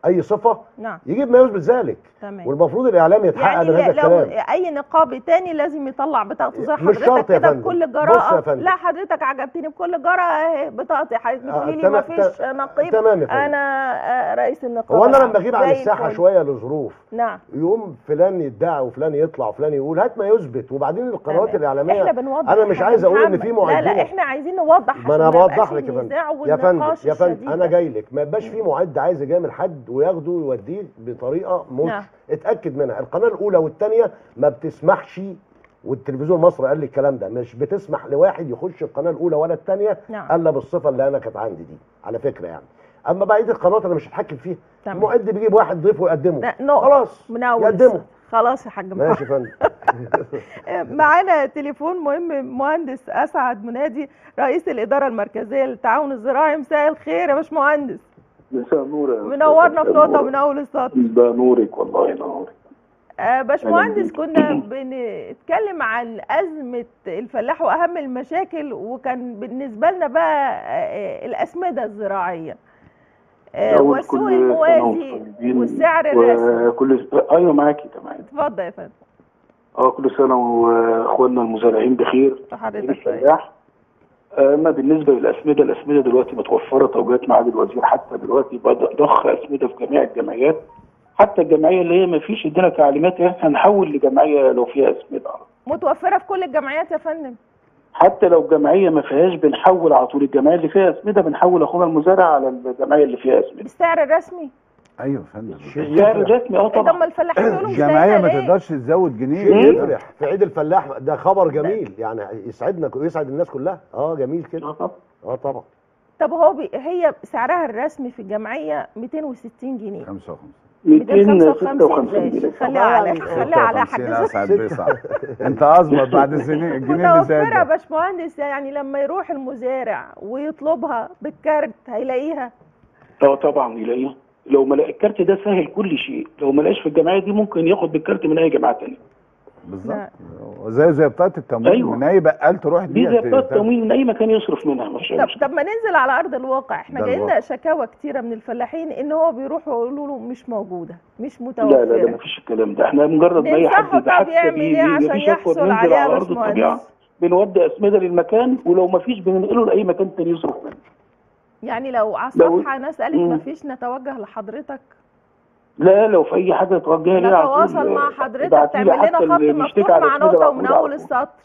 اي صفه نعم يجيب ما يثبت ذلك تمام والمفروض الاعلام يتحقق يعني من هذا لو الكلام اي نقابي تاني لازم يطلع بطاقته زي مش حضرتك شرط يا كده فندم. بكل بص يا جراءه فندم. لا حضرتك عجبتني بكل جراءه اهي بطاقتي حضرتك آه، بتقولي لي تمام- ما فيش تمام- نقيب تمام يا فندم. انا آه، رئيس النقابه هو انا العامة. لما اغيب عن زي الساحه الفل. شويه لظروف نعم يقوم فلان يدعي وفلان يطلع وفلان يقول هات ما يثبت وبعدين القنوات تمام. الاعلاميه احنا بنوضح انا مش حاجة عايز اقول ان محمد. في لا معدين لا احنا عايزين نوضح ما انا عشان يبقاش بوضح لك يا فندم النزاع يا فندم والنقاش يا فندم الشديد انا ده. جاي لك ما يبقاش في معد عايز يجامل حد وياخده ويوديه بطريقه مش نعم. اتاكد منها القناه الاولى والثانيه ما بتسمحش والتلفزيون المصري قال لي الكلام ده مش بتسمح لواحد يخش القناه الاولى ولا الثانيه نعم. الا بالصفه اللي انا كانت عندي دي على فكره يعني اما بقيه القنوات انا مش هتحكم فيها تمام. المعد بيجيب واحد ضيف ويقدمه لا، نقطة. خلاص من اول يقدمه السنة. خلاص يا حاج محمد ماشي يا فندم معانا تليفون مهم مهندس اسعد منادي رئيس الاداره المركزيه للتعاون الزراعي مساء الخير يا باشمهندس مساء نور يا منورنا في مساء نقطه نور. من اول السطر ده نورك والله ينورك آه، باشمهندس بيك. كنا بنتكلم عن أزمة الفلاح وأهم المشاكل وكان بالنسبة لنا بقى آه، الأسمدة الزراعية آه، أول والسوق كل سنة الموازي وأنتم طيبين. والسعر الرسمي وكل ايوه معاكي تمام اتفضل يا فندم اه كل سنه واخواننا المزارعين بخير حضرتك طيب الفلاح اما بالنسبه للاسمده الاسمده دلوقتي متوفره توجيهات معالي الوزير حتى دلوقتي بدا ضخ اسمده في جميع الجمعيات حتى الجمعيه اللي هي ما فيش ادينا تعليمات يعني هنحول لجمعيه لو فيها اسمده متوفرة في كل الجمعيات يا فندم حتى لو الجمعيه ما فيهاش بنحول على طول الجمعيه اللي فيها اسمده بنحول اخونا المزارع على الجمعيه اللي فيها اسمده بالسعر الرسمي ايوه يا فندم السعر الرسمي اه ايه ده طبعا اما الفلاحين بيقولوا مش الجمعيه لاقيين ما ليه؟ تقدرش تزود جنيه شيء مم. يفرح في عيد الفلاح ده خبر جميل يعني يسعدنا ويسعد الناس كلها اه جميل كده اه طبعا اه طبعا طب هو بي... هي سعرها الرسمي في الجمعية 260 جنيه 55 255 256 ماشي جنيه خليها على يعني خليها على 56 حاجة اسعد بيصعد انت اظبط بعد السنين الجنيه اللي متوفرة يا زاد باشمهندس يعني لما يروح المزارع ويطلبها بالكارت هيلاقيها اه طبعا يلاقيه لو ما لقى الكارت ده سهل كل شيء لو ما لقاش في الجمعيه دي ممكن ياخد بالكارت من اي جماعه ثانيه بالظبط لا. زي زي بطاقه التموين أيوة. من اي بقال تروح دي بيها زي ت- بتاعه ت- التموين من اي مكان يصرف منها مش طب مش- طب ما ننزل على ارض الواقع احنا ده جاي لنا الواقع. شكاوى كتيره من الفلاحين ان هو بيروحوا يقولوا له مش موجوده مش لا متوفره لا لا ما فيش الكلام ده احنا مجرد ما اي ننصحه حد طب يبقى حتى يعمل بي- ايه بي- عشان في شكوى يحصل بننزل عليها على يا ارض الطبيعه باشمهندس بنودي اسمده للمكان ولو ما فيش بننقله لاي مكان تاني يصرف منه يعني لو على لو- الصفحه ناس قالت مم. ما فيش نتوجه لحضرتك لا لو في اي حاجه توجهها ليها على طول، نتواصل مع آه، حضرتك ابعتيلي تعمل لنا حتى خط اللي بيشتكي مفتوح على مع الأسمدة نقطه ومن بعتوله على اول طول. السطر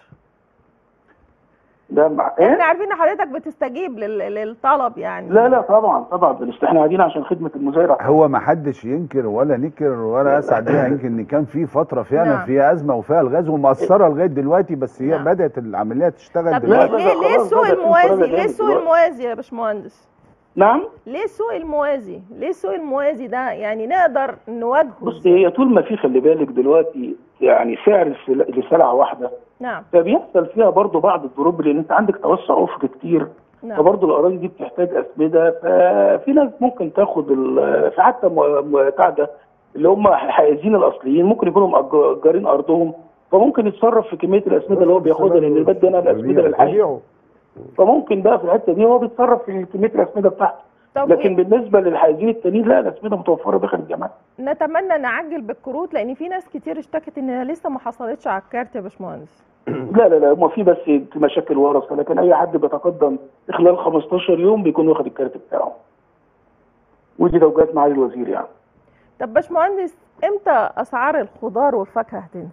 ده مع احنا ايه؟ عارفين ان حضرتك بتستجيب لل... للطلب يعني لا لا طبعا طبعا بس احنا قاعدين عشان خدمه المزارع هو ما حدش ينكر ولا نكر ولا اسعد بيها يمكن ان كان في فتره فعلا نعم. فيها ازمه وفيها الغاز ومأثره لغايه دلوقتي بس هي نعم. بدات العمليه تشتغل طب لا، ليه دلوقتي لا، ليه, ليه خلاص السوق بدأت الموازي تنفرد ليه جامد السوق دلوقتي. الموازي يا باشمهندس نعم ليه السوق الموازي ليه السوق الموازي ده يعني نقدر نواجهه بص إزاي؟ هي طول ما في خلي بالك دلوقتي يعني سعر السل- لسلعه واحده نعم فبيحصل فيها برضه بعض الضروب لان انت عندك توسع افق كتير نعم فبرضه الاراضي دي بتحتاج اسمده ففي ناس ممكن تاخد ال- في حتى م- م- بتاع ده اللي هم حائزين الاصليين ممكن يكونوا مأجرين ارضهم فممكن يتصرف في كميه الاسمده اللي هو بياخدها لان البلد هنا الاسمده للحي بيبيعوا فممكن بقى في الحته دي هو بيتصرف في كميه الاسمده بتاعته طب لكن إيه؟ بالنسبه للحائزين التانيين لا الاسمده متوفره داخل الجامعات نتمنى نعجل بالكروت لان في ناس كتير اشتكت انها لسه ما حصلتش على الكارت يا باشمهندس لا لا لا ما في بس مشاكل ورثه لكن اي حد بيتقدم خلال 15 يوم بيكون واخد الكارت بتاعه ودي توجيهات معالي الوزير يعني طب باشمهندس امتى اسعار الخضار والفاكهه هتنزل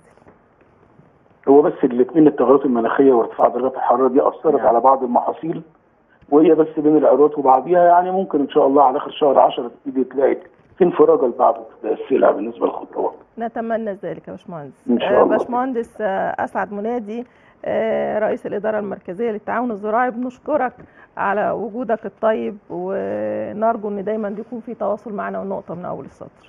هو بس الاثنين التغيرات المناخيه وارتفاع درجات الحراره دي اثرت نعم. على بعض المحاصيل وهي بس بين العروض وبعضيها يعني ممكن ان شاء الله على اخر شهر 10 تبتدي تلاقي في انفراجه لبعض السلع بالنسبه للخضروات نتمنى ذلك يا باشمهندس إن شاء آه، الله. باشمهندس آه، اسعد منادي آه، رئيس الاداره المركزيه للتعاون الزراعي بنشكرك على وجودك الطيب ونرجو ان دايما يكون في تواصل معنا والنقطه من اول السطر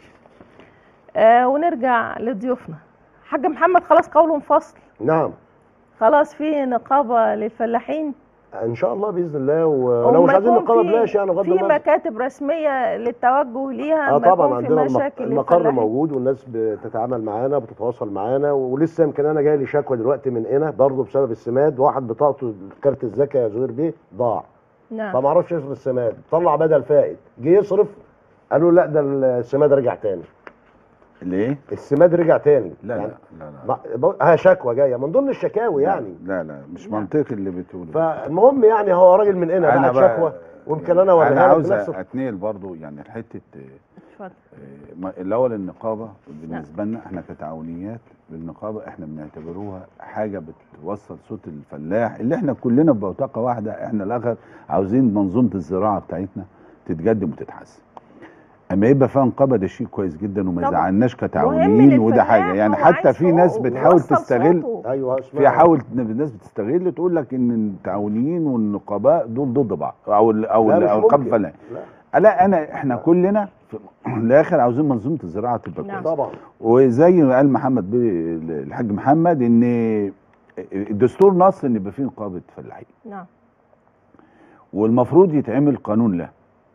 آه، ونرجع لضيوفنا حاج محمد خلاص قوله فصل نعم خلاص في نقابه للفلاحين ان شاء الله باذن الله ولو مش وما عايزين يكون نقابه في- بلاش يعني بغض في النظر مكاتب رسميه للتوجه ليها اه ما طبعا يكون في عندنا المق- مشاكل المقر للفلاحين. موجود والناس بتتعامل معانا بتتواصل معانا ولسه يمكن انا جاي لي شكوى دلوقتي من هنا برضه بسبب السماد واحد بطاقته كارت الذكاء يا زهير بيه ضاع نعم فما عرفش يصرف السماد طلع بدل فائد جه يصرف قالوا لا ده السماد رجع تاني ليه؟ السماد رجع تاني لا يعني لا لا لا ما- بقول- ها شكوى جايه من ضمن الشكاوي يعني لا لا مش لا. منطقي اللي بتقوله فالمهم يعني هو راجل من هنا انا بعت شكوى ويمكن انا انا اوريها لك عاوز بنفس اتنقل برضو يعني حته آه، اتفضل آه، ما- الاول النقابه بالنسبه لنا احنا كتعاونيات النقابه احنا بنعتبروها حاجه بتوصل صوت الفلاح اللي احنا كلنا ببطاقه واحده احنا الاخر عاوزين منظومه الزراعه بتاعتنا تتقدم وتتحسن اما يبقى فيها نقابه ده شيء كويس جدا وما طبعا. يزعلناش مهم كتعاونيين وده للفلاح حاجه يعني هو حتى عايز في ناس حقوقه بتحاول ويوصل تستغل صوته. ايوه في اسمع حاول الناس بتستغل تقول لك ان التعاونيين والنقباء دول ضد بعض او ال او لا، ال مش او القبل ممكن. فلاح لا. لا انا احنا كلنا في الاخر عاوزين منظومه الزراعه تبقى نعم. كويسه طبعا وزي ما قال محمد بيه الحاج محمد ان الدستور نص ان يبقى فيه نقابه فلاحين نعم والمفروض يتعمل قانون له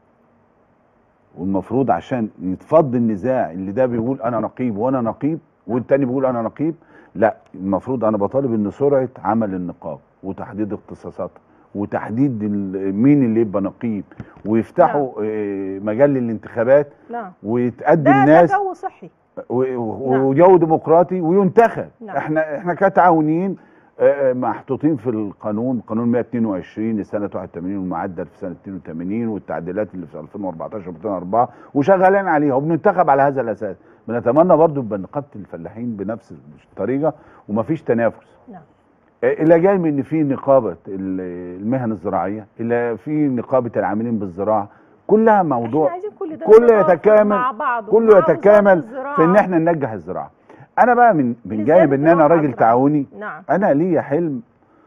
والمفروض عشان يتفض النزاع اللي ده بيقول انا نقيب وانا نقيب والتاني بيقول انا نقيب لا المفروض انا بطالب ان سرعه عمل النقاب وتحديد اختصاصاتها وتحديد ال- مين اللي يبقى نقيب ويفتحوا آه، مجال للانتخابات نعم ويتقدم ده ده ناس جو صحي و- و- نعم. وجو ديمقراطي وينتخب نعم. احنا احنا كتعاونيين آه، آه، محطوطين في القانون قانون 122 لسنه 81 والمعدل في سنه 82 والتعديلات اللي في 2014 و2004 وشغالين عليها وبننتخب على هذا الاساس بنتمنى برضو يبقى نقابه الفلاحين بنفس الطريقه ومفيش تنافس نعم آه، الى جانب ان في نقابه ال- المهن الزراعيه الى في نقابه العاملين بالزراعه كلها موضوع احنا عايزين كل ده كله نتوافق يتكامل مع بعض كله ومع وزارة يتكامل الزراعة. في ان احنا ننجح الزراعه انا بقى من من بالذات جانب ان انا الزراعة راجل الزراعة. تعاوني نعم انا ليا حلم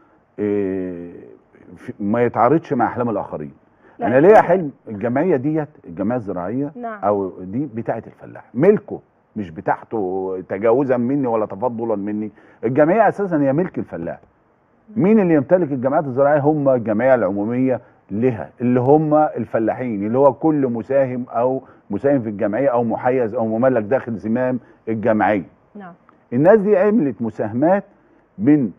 إيه، في- ما يتعارضش مع احلام الاخرين لا، انا ليا أكيد. حلم الجمعيه ديت الجمعيه الزراعيه نعم. او دي بتاعه الفلاح ملكه مش بتاعته تجاوزا مني ولا تفضلا مني الجمعيه اساسا هي ملك الفلاح مين اللي يمتلك الجمعيات الزراعيه هم الجمعيه العموميه لها اللي هم الفلاحين اللي هو كل مساهم او مساهم في الجمعيه او محيز او مملك داخل زمام الجمعيه نعم الناس دي عملت مساهمات من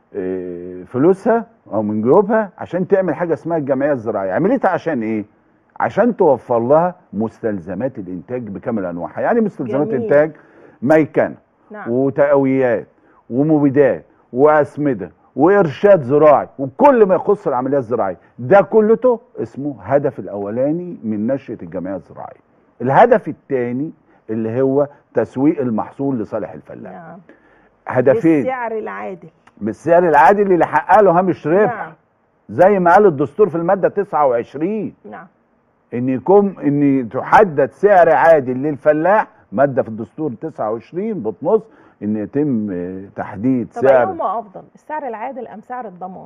آه، فلوسها او من جيوبها عشان تعمل حاجه اسمها الجمعيه الزراعيه عملتها عشان ايه عشان توفر لها مستلزمات الانتاج بكامل انواعها يعني مستلزمات جميل. انتاج ميكنه نعم وتقويات ومبيدات واسمده وارشاد زراعي وكل ما يخص العمليه الزراعيه ده كلته اسمه هدف الاولاني من نشاه الجمعيه الزراعيه الهدف الثاني اللي هو تسويق المحصول لصالح الفلاح نعم هدفين بالسعر العادل بالسعر العادل اللي حقق له هامش ربح نعم زي ما قال الدستور في الماده 29 نعم ان يكون ان تحدد سعر عادل للفلاح ماده في الدستور 29 بتنص ان يتم آه، تحديد طب سعر ايهما افضل السعر العادل ام سعر الضمان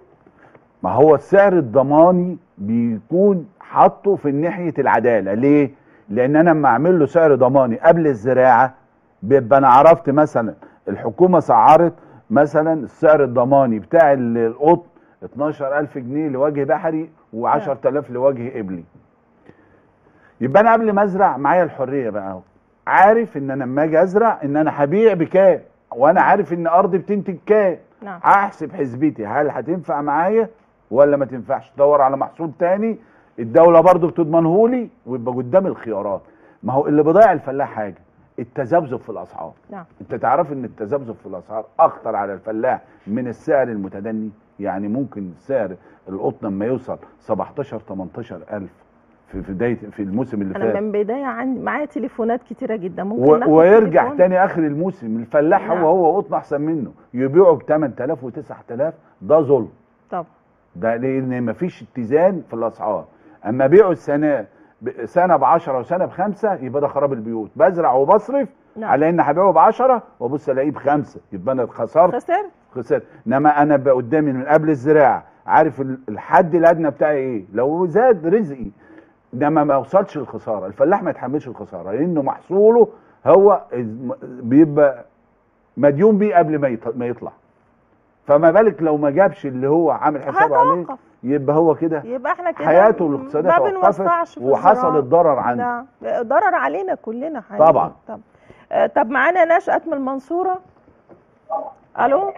ما هو السعر الضماني بيكون حاطه في ناحيه العداله ليه لان انا لما اعمل له سعر ضماني قبل الزراعه بيبقى انا عرفت مثلا الحكومه سعرت مثلا السعر الضماني بتاع ال- القطن 12000 جنيه لوجه بحري و10000 لوجه قبلي يبقى انا قبل ما ازرع معايا الحريه بقى اهو عارف ان انا لما اجي ازرع ان انا هبيع بكام وانا عارف ان ارضي بتنتج كام نعم هحسب حسبتي هل هتنفع معايا ولا ما تنفعش دور على محصول تاني الدوله برضو بتضمنهولي ويبقى قدام الخيارات ما هو اللي بيضيع الفلاح حاجه التذبذب في الاسعار نعم انت تعرف ان التذبذب في الاسعار اخطر على الفلاح من السعر المتدني يعني ممكن سعر القطن لما يوصل 17 18 الف في في بدايه في الموسم اللي انا فات من بدايه عندي معايا تليفونات كتيره جدا ممكن و- ناخد ويرجع تليفون؟ تاني اخر الموسم الفلاح نعم. هو هو قطن احسن منه يبيعه ب 8000 و 9000 ده ظلم طب ده لان مفيش اتزان في الاسعار اما بيعوا السنه ب- سنه ب 10 وسنه بخمسه يبقى ده خراب البيوت بزرع وبصرف نعم. على ان هبيعه ب 10 وابص الاقيه بخمسه يبقى انا خسرت خسرت خسرت انما انا بقى قدامي من قبل الزراعه عارف ال- الحد الادنى بتاعي ايه لو زاد رزقي انما ما وصلش الخساره الفلاح ما يتحملش الخساره لانه محصوله هو الم- بيبقى مديون بيه قبل ما يط- ما يطلع فما بالك لو ما جابش اللي هو عامل حسابه عليه هتوقف يبقى هو كده يبقى احنا كده حياته الاقتصاديه ما توقفت بنوسعش في وحصل الزراعة. الضرر عنده نعم ضرر علينا كلنا حقيقي طبعا. طب آه، طب معانا نشأت من المنصورة الو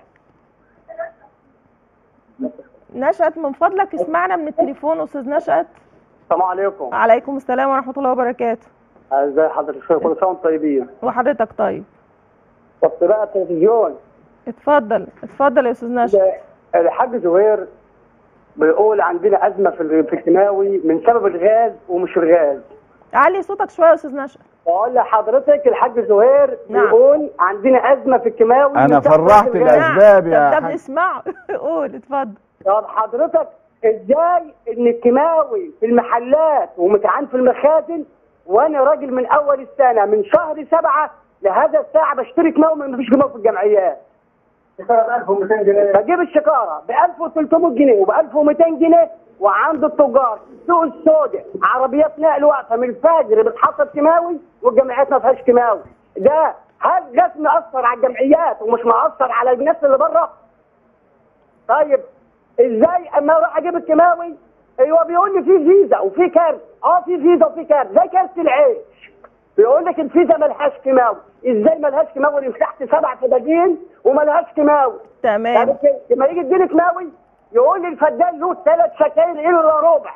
نشأت من فضلك اسمعنا من التليفون استاذ نشأت السلام عليكم عليكم السلام ورحمه الله وبركاته ازي حضرتك كل سنه وانتم طيبين وحضرتك طيب بس بقى التلفزيون اتفضل اتفضل يا استاذ نشأ ده الحاج زهير بيقول عندنا ازمه في ال- في الكيماوي من سبب الغاز ومش الغاز علي صوتك شويه يا استاذ نشأ بقول لحضرتك الحاج زهير نعم. بيقول عندنا ازمه في الكيماوي أنا من سبب فرحت الغاز. الأسباب يا طب ده حاج. بنسمعه قول اتفضل طب حضرتك ازاي ان الكيماوي في المحلات ومتعان في المخازن وانا راجل من اول السنه من شهر سبعه لهذا الساعه بشتري كيماوي ما فيش كيماوي في الجمعيات بجيب الشكاره ب 1300 جنيه وب 1200 جنيه وعند التجار في السوق السوداء عربيات نقل واقفه من الفجر بتحطط كيماوي والجمعيات ما فيهاش كيماوي ده هل ده مأثر على الجمعيات ومش مأثر على الناس اللي بره؟ طيب ازاي اما اروح اجيب الكيماوي ايوه بيقول لي في فيزا وفي كارت اه في فيزا وفي كارت زي كارت العيش بيقول لك الفيزا ملهاش كيماوي ازاي ملهاش كيماوي اللي مسحت سبع فدادين وملهاش كيماوي تمام طب لما يجي يديني كيماوي يقول لي الفدان له ثلاث شكاير الا ربع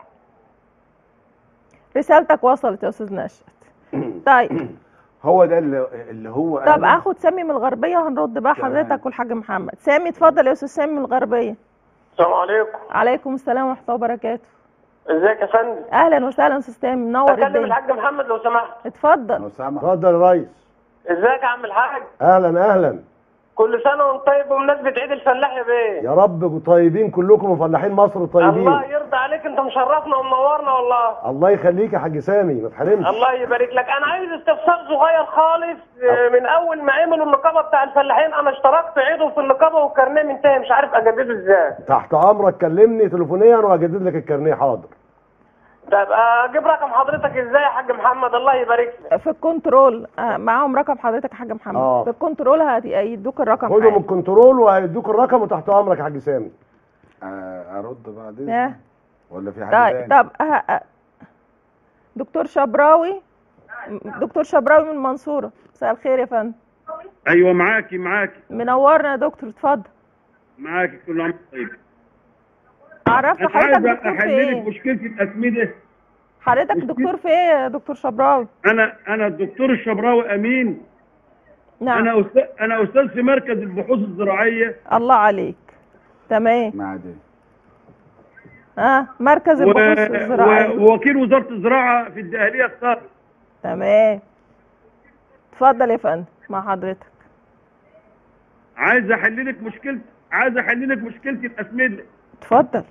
رسالتك وصلت يا استاذ نشأت طيب هو ده اللي, اللي هو طب قاله. اخد سامي من الغربيه وهنرد بقى تمام. حضرتك والحاج محمد سامي اتفضل يا استاذ سامي من الغربيه السلام عليكم عليكم السلام ورحمه الله وبركاته ازيك يا فندم اهلا وسهلا استاذ سامي منور اكلم الدنيا الحاج محمد لو سمحت اتفضل أسامة اتفضل يا ريس ازيك يا عم الحاج اهلا اهلا كل سنه وانت طيب بمناسبه عيد الفلاح يا بيه يا رب طيبين كلكم وفلاحين مصر طيبين الله يرضى عليك انت مشرفنا ومنورنا والله الله يخليك يا حاج سامي ما تحرمش الله يبارك لك انا عايز استفسار صغير خالص آه، من اول ما عملوا النقابه بتاع الفلاحين انا اشتركت عضو في النقابه والكارنيه منتهي مش عارف اجدده ازاي تحت امرك كلمني تليفونيا وهجدد لك الكارنيه حاضر طب اجيب رقم حضرتك ازاي يا حاج محمد الله يبارك لك في الكنترول آه، معاهم رقم حضرتك يا حاج محمد آه. في الكنترول هدي- هيدوك الرقم خدهم حالا. الكنترول وهيدوك الرقم وتحت امرك يا حاج سامي آه، ارد بعدين ها؟ ولا في حاجه طيب تاني طب أه أه. دكتور شبراوي دكتور شبراوي من المنصوره مساء الخير يا فندم ايوه معاكي معاكي منورنا يا دكتور اتفضل معاكي كل عام طيب عرفنا انا عايز حضرتك دكتور في احل لك ايه مشكله الاسمده حضرتك دكتور في ايه يا دكتور شبراوي انا انا الدكتور الشبراوي امين نعم انا استاذ انا استاذ في مركز البحوث الزراعيه الله عليك تمام ما عدا اه مركز و... البحوث الزراعيه و... ووكيل وزاره الزراعه في الدقهليه السابق تمام اتفضل يا فندم مع حضرتك عايز احل لك مشكله عايز احل لك مشكله الاسمده اتفضل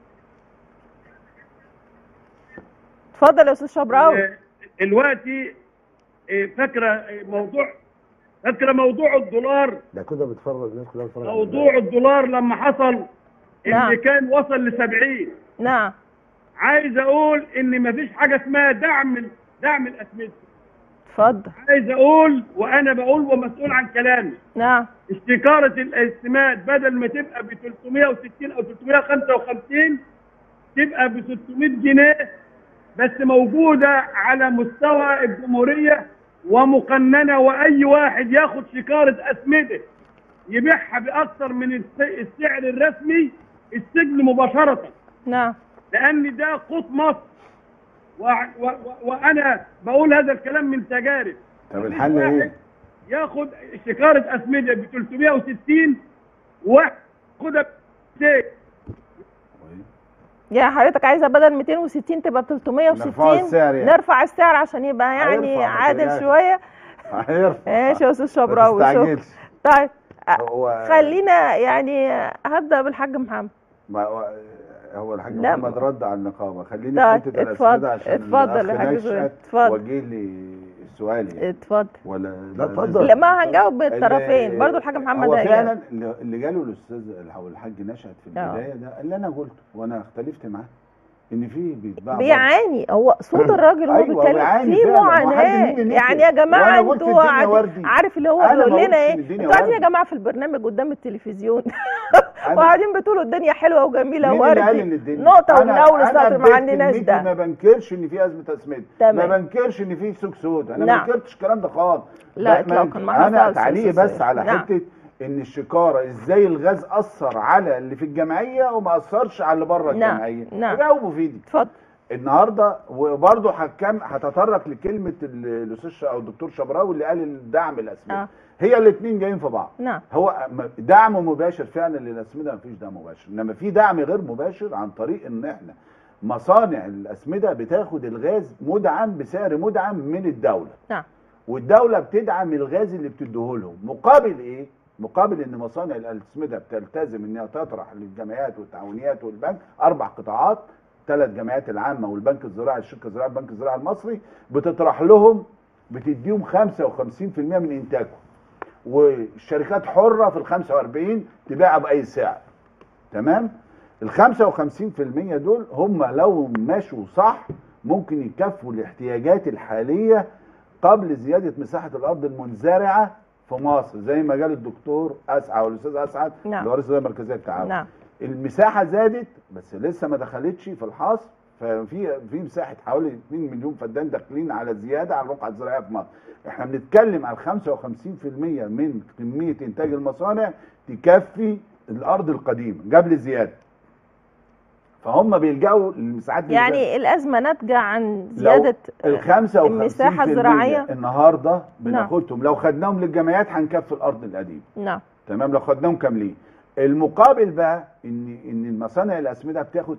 اتفضل يا استاذ شبراوي آه، دلوقتي آه، فاكره آه، موضوع فاكره موضوع الدولار ده كده بتفرج الناس كلها بتفرج على موضوع الدولار لما حصل نعم. اللي كان وصل ل 70 نعم عايز اقول ان مفيش حاجه اسمها دعم دعم الاسمده اتفضل عايز اقول وانا بقول ومسؤول عن كلامي نعم استيكاره الاسماد بدل ما تبقى ب 360 او 355 تبقى ب 600 جنيه بس موجوده على مستوى الجمهوريه ومقننه واي واحد ياخد شكاره اسمده يبيعها باكثر من الس- السعر الرسمي السجن مباشره نعم لان ده قوت مصر و... و... و... وانا بقول هذا الكلام من تجارب طب الحل ايه؟ ياخد شكاره اسمده ب 360 وواحد ياخدها ب 200 يعني حضرتك عايزه بدل 260 تبقى ب 360 نرفعوا السعر يعني. نرفع السعر عشان يبقى يعني هيرفع، ما عادل تقلقش. شويه هيرفع ماشي يا استاذ ما شبراوي شكرا تستعجلش طيب أ- هو خلينا يعني هبدا بالحاج محمد ما هو- هو الحاج لا، محمد رد على النقابه خليني طيب، في حته اتفضل، الاسمده عشان اتفضل الأخ يا حاج نشأت زهير، اتفضل. وجه لي السؤال يعني. اتفضل ولا لا، اتفضل. لا ما هنجاوب اللي- بالطرفين برضو الحاج محمد هو هيجاوب. فعلا اللي اللي جاله الاستاذ او الحاج نشأت في اه. البدايه ده اللي انا قلته وانا اختلفت معاه ان في بيتباع بيعاني هو صوت الراجل هو أيوة، بيتكلم بيعاني فيه فعلا. معاناه وحد مين اللي يعني يا جماعه وأنا قلت انتوا الدنيا قاعدين- وردي. عارف اللي هو أنا ما بيقول لنا قلتش ايه إن الدنيا انتوا قاعدين يا وردي. جماعه في البرنامج قدام التلفزيون أنا- وقاعدين بتقولوا الدنيا حلوه وجميله مين اللي قال وردي ان الدنيا نقطه أنا- ومن اول أنا السطر ما في عندناش كلمتي ما ده بنكرش ان في ازمه اسمده تمام. ما بنكرش ان في سوق سود انا نعم. ما بنكرتش الكلام ده خالص لا ب- ما- إطلاقاً، ما انا حصلش يا تعليقي أستاذ بس على نعم. حته ان الشكاره ازاي الغاز اثر على اللي في الجمعيه وما اثرش على اللي بره نعم، الجمعيه نعم. جاوبوا في دي اتفضل النهارده وبرضه هتكم هتطرق لكلمه ال- الاستاذ ش- او الدكتور شبراوي اللي قال الدعم الاسمده آه. هي الاثنين جايين في بعض نعم هو م- دعم مباشر فعلا للاسمده مفيش دعم مباشر انما في دعم غير مباشر عن طريق ان احنا مصانع الاسمده بتاخد الغاز مدعم بسعر مدعم من الدوله نعم والدوله بتدعم الغاز اللي بتديه لهم مقابل ايه مقابل ان مصانع الاسمده بتلتزم انها تطرح للجمعيات والتعاونيات والبنك اربع قطاعات ثلاث جمعيات العامه والبنك الزراعي الشركه الزراعيه البنك الزراعي المصري بتطرح لهم بتديهم 55% من انتاجهم والشركات حره في ال 45 تبيعها باي سعر تمام ال 55% دول هم لو مشوا صح ممكن يكفوا الاحتياجات الحاليه قبل زياده مساحه الارض المنزرعه في مصر زي ما قال الدكتور اسعد والاستاذ اسعد نعم. اللي هو رئيس الاداره المركزيه للتعاون نعم المساحه زادت بس لسه ما دخلتش في الحصر ففي في مساحه حوالي 2 مليون فدان داخلين على زياده على الرقعه الزراعيه في مصر احنا بنتكلم على 55% من كميه انتاج المصانع تكفي الارض القديمه قبل زياده فهم بيلجأوا للمساحات اللي يعني الازمه ناتجه عن زياده ال 55% المساحة الزراعية. النهارده بناخدهم لو خدناهم للجمعيات هنكفي الارض القديمه نعم تمام لو خدناهم كاملين المقابل بقى ان ان المصانع الاسمده بتاخد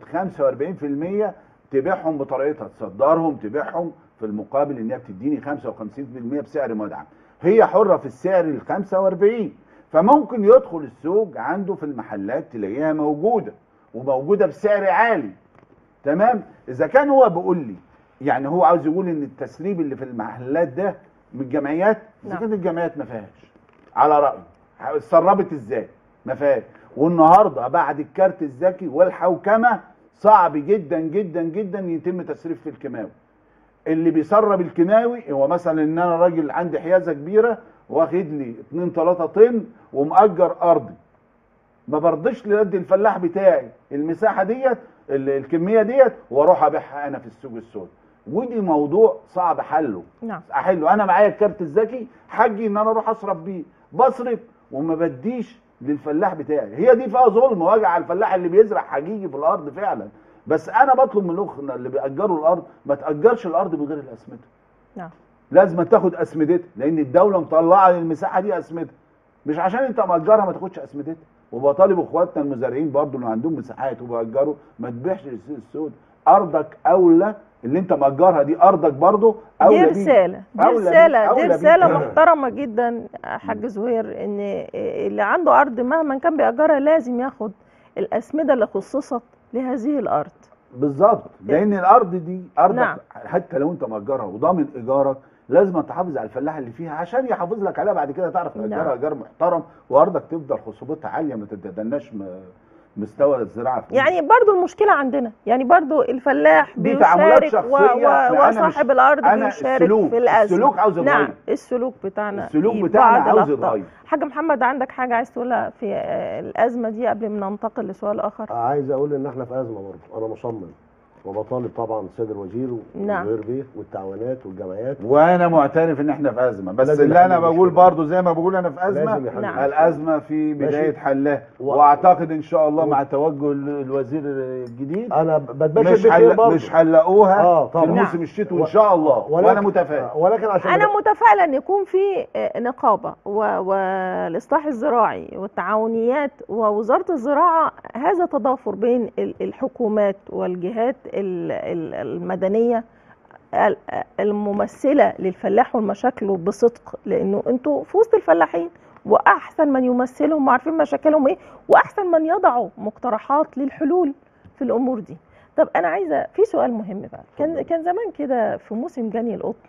45% تبيعهم بطريقتها تصدرهم تبيعهم في المقابل ان هي بتديني 55% بسعر مدعم هي حره في السعر ال 45 فممكن يدخل السوق عنده في المحلات تلاقيها موجوده وموجوده بسعر عالي تمام اذا كان هو بيقول لي يعني هو عاوز يقول ان التسريب اللي في المحلات ده من الجمعيات اذا نعم. كانت الجمعيات ما فيهاش على رايي اتسربت ازاي ما فيهاش والنهارده بعد الكارت الذكي والحوكمه صعب جدا جدا جدا يتم تسريب في الكيماوي اللي بيسرب الكيماوي هو مثلا ان انا راجل عندي حيازه كبيره واخد لي 2 3 طن ومأجر ارضي ما برضيش لقد الفلاح بتاعي المساحه ديت ال- الكميه ديت واروح ابيعها انا في السوق السوداء ودي موضوع صعب حله نعم احله انا معايا الكارت الذكي حجي ان انا اروح اصرف بيه بصرف وما بديش للفلاح بتاعي هي دي فيها ظلم واجع على الفلاح اللي بيزرع حقيقي في الارض فعلا بس انا بطلب من الاخوه اللي بيأجروا الارض ما تأجرش الارض من غير الاسمده نعم لازم تاخد اسمدتها لان الدوله مطلعه للمساحه دي اسمدتها مش عشان انت مأجرها ما تاخدش اسمدتها وبطالب اخواتنا المزارعين برضو اللي عندهم مساحات وبيأجروا ما تبيعش للسوق السود ارضك اولى اللي انت مأجرها دي ارضك برضو دي اولى بيك. رسالة دي أولى بيك- رسالة دي أولى بيك. رسالة محترمة جدا حاج زهير ان اللي عنده ارض مهما كان بيأجرها لازم ياخد الاسمدة اللي خصصت لهذه الارض بالظبط لان الارض دي ارضك نعم. حتى لو انت مأجرها وضامن ايجارك لازم تحافظ على الفلاح اللي فيها عشان يحافظ لك عليها بعد كده تعرف نعم. تأجرها ايجار محترم وارضك تفضل خصوبتها عاليه ما تتدناش م- مستوى الزراعه فيها. يعني برضو المشكلة عندنا يعني برضو الفلاح دي تعاملات بيشارك و... شخصية. و... لا، أنا مش- وصاحب الارض أنا بيشارك السلوك- في الازمة السلوك عاوز يتغير. نعم السلوك بتاعنا السلوك في بتاعنا بعض عاوز الأخطاء. يتغير حاج محمد عندك حاجة عايز تقولها في آه، الأزمة دي قبل ما ننتقل لسؤال آخر عايز اقول ان احنا في ازمه برضه انا مصمم وبطالب طبعا السيد الوزير نعم. وزهير بيه والتعاونات والجمعيات وانا معترف ان احنا في ازمه بس لازم اللي نحل انا بقول المشكلة. برضو زي ما بقول انا في ازمه لازم يحل نعم. الازمه في بدايه ماشي. حلها و- واعتقد ان شاء الله و- مع توجه ال- الوزير الجديد انا بتبشر مش بخير حل... برضه مش هنلاقوها آه، في طبعا. الموسم نعم. الشتوي ان شاء الله وانا متفائل ولكن عشان أنا متفائلة أن يكون في آه، نقابة و- والإصلاح الزراعي والتعاونيات ووزارة الزراعة هذا تضافر بين ال- الحكومات والجهات ال- ال- المدنية ال- الممثلة للفلاح ومشاكله بصدق لأنه أنتوا في وسط الفلاحين وأحسن من يمثلهم وعارفين مشاكلهم إيه وأحسن من يضعوا مقترحات للحلول في الأمور دي طب أنا عايزة في سؤال مهم بقى كان كان زمان كده في موسم جني القطن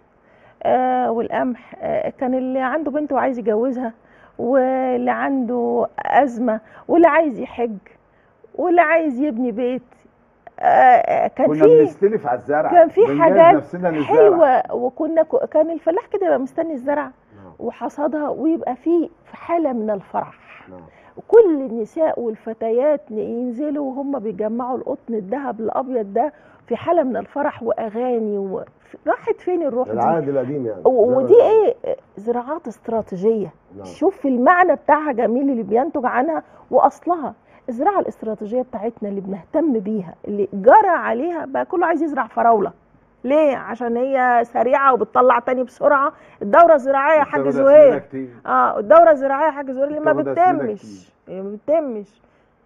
آه والقمح آه كان اللي عنده بنت وعايز يجوزها واللي عنده أزمة واللي عايز يحج واللي عايز يبني بيت آه آه، كان كنا في بنستلف على الزرع كان في بنجهز حاجات نفسنا للزرع. حلوة وكنا ك- كان الفلاح كده يبقى مستني الزرع نعم. وحصادها ويبقى في في حالة من الفرح نعم. وكل النساء والفتيات ينزلوا وهم بيجمعوا القطن الذهب الابيض ده في حاله من الفرح واغاني و... راحت فين الروح دي العهد القديم يعني و- زمن ودي القديم. ايه زراعات استراتيجيه نعم. شوف المعنى بتاعها جميل اللي بينتج عنها واصلها الزراعه الاستراتيجيه بتاعتنا اللي بنهتم بيها اللي جرى عليها بقى كله عايز يزرع فراوله ليه عشان هي سريعه وبتطلع تاني بسرعه الدوره الزراعيه يا حاج بتاخد زهير أسمدة كتير. اه الدوره الزراعيه يا حاج زهير اللي ما بتاخد أسمدة بتتمش كتير. هي ما بتتمش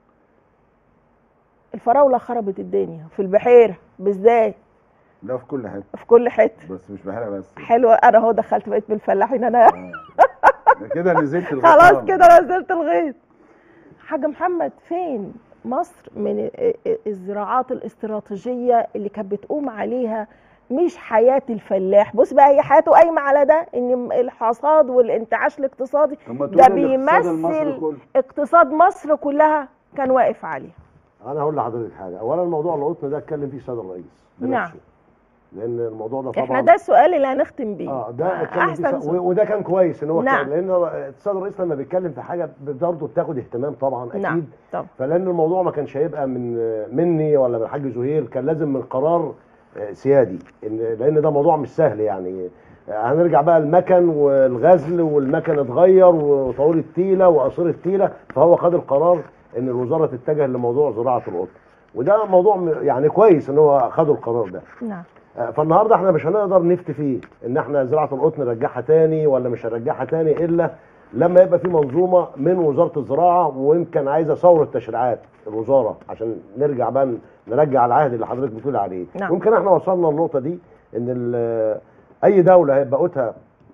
الفراوله خربت الدنيا في البحيره بالذات ده في كل حته في كل حته بس مش بحرق بس حلوه انا اهو دخلت بقيت بالفلاحين انا آه. ده كده نزلت خلاص الغطام. كده نزلت الغيط حاج محمد فين مصر من الزراعات الاستراتيجية اللي كانت بتقوم عليها مش حياة الفلاح بص بقى هي حياته قايمة على ده ان الحصاد والانتعاش الاقتصادي طب ما ده تقول الاقتصاد المصري بيمثل كله. اقتصاد مصر كلها كان واقف عليه انا هقول لحضرتك حاجه اولا موضوع القطن ده اتكلم فيه السيد الرئيس بنفسه. نعم. لان الموضوع ده طبعا احنا ده السؤال اللي هنختم بيه اه ده اتكلم فيه احسن س- سؤال. و- وده كان كويس ان هو نعم. اتكلم لان السيد الرئيس لما بيتكلم في حاجه برضه بتاخد اهتمام طبعا اكيد نعم طبعا فلان الموضوع ما كانش هيبقى من مني ولا من الحاج زهير كان لازم من قرار آه، سيادي إن لان ده موضوع مش سهل يعني آه، هنرجع بقى المكن والغزل والمكن اتغير وطول التيله وقصير التيله فهو خد القرار ان الوزاره تتجه لموضوع زراعه القطن وده موضوع م- يعني كويس ان هو خدوا القرار ده نعم آه، فالنهارده احنا مش هنقدر نفتي فيه ان احنا زراعه القطن نرجعها تاني ولا مش هنرجعها تاني الا لما يبقى في منظومه من وزاره الزراعه ويمكن عايزه ثوره تشريعات الوزاره عشان نرجع بقى ن- نرجع العهد اللي حضرتك بتقول عليه نعم. ممكن احنا وصلنا للنقطه دي ان ال- اي دوله هيبقى قوتها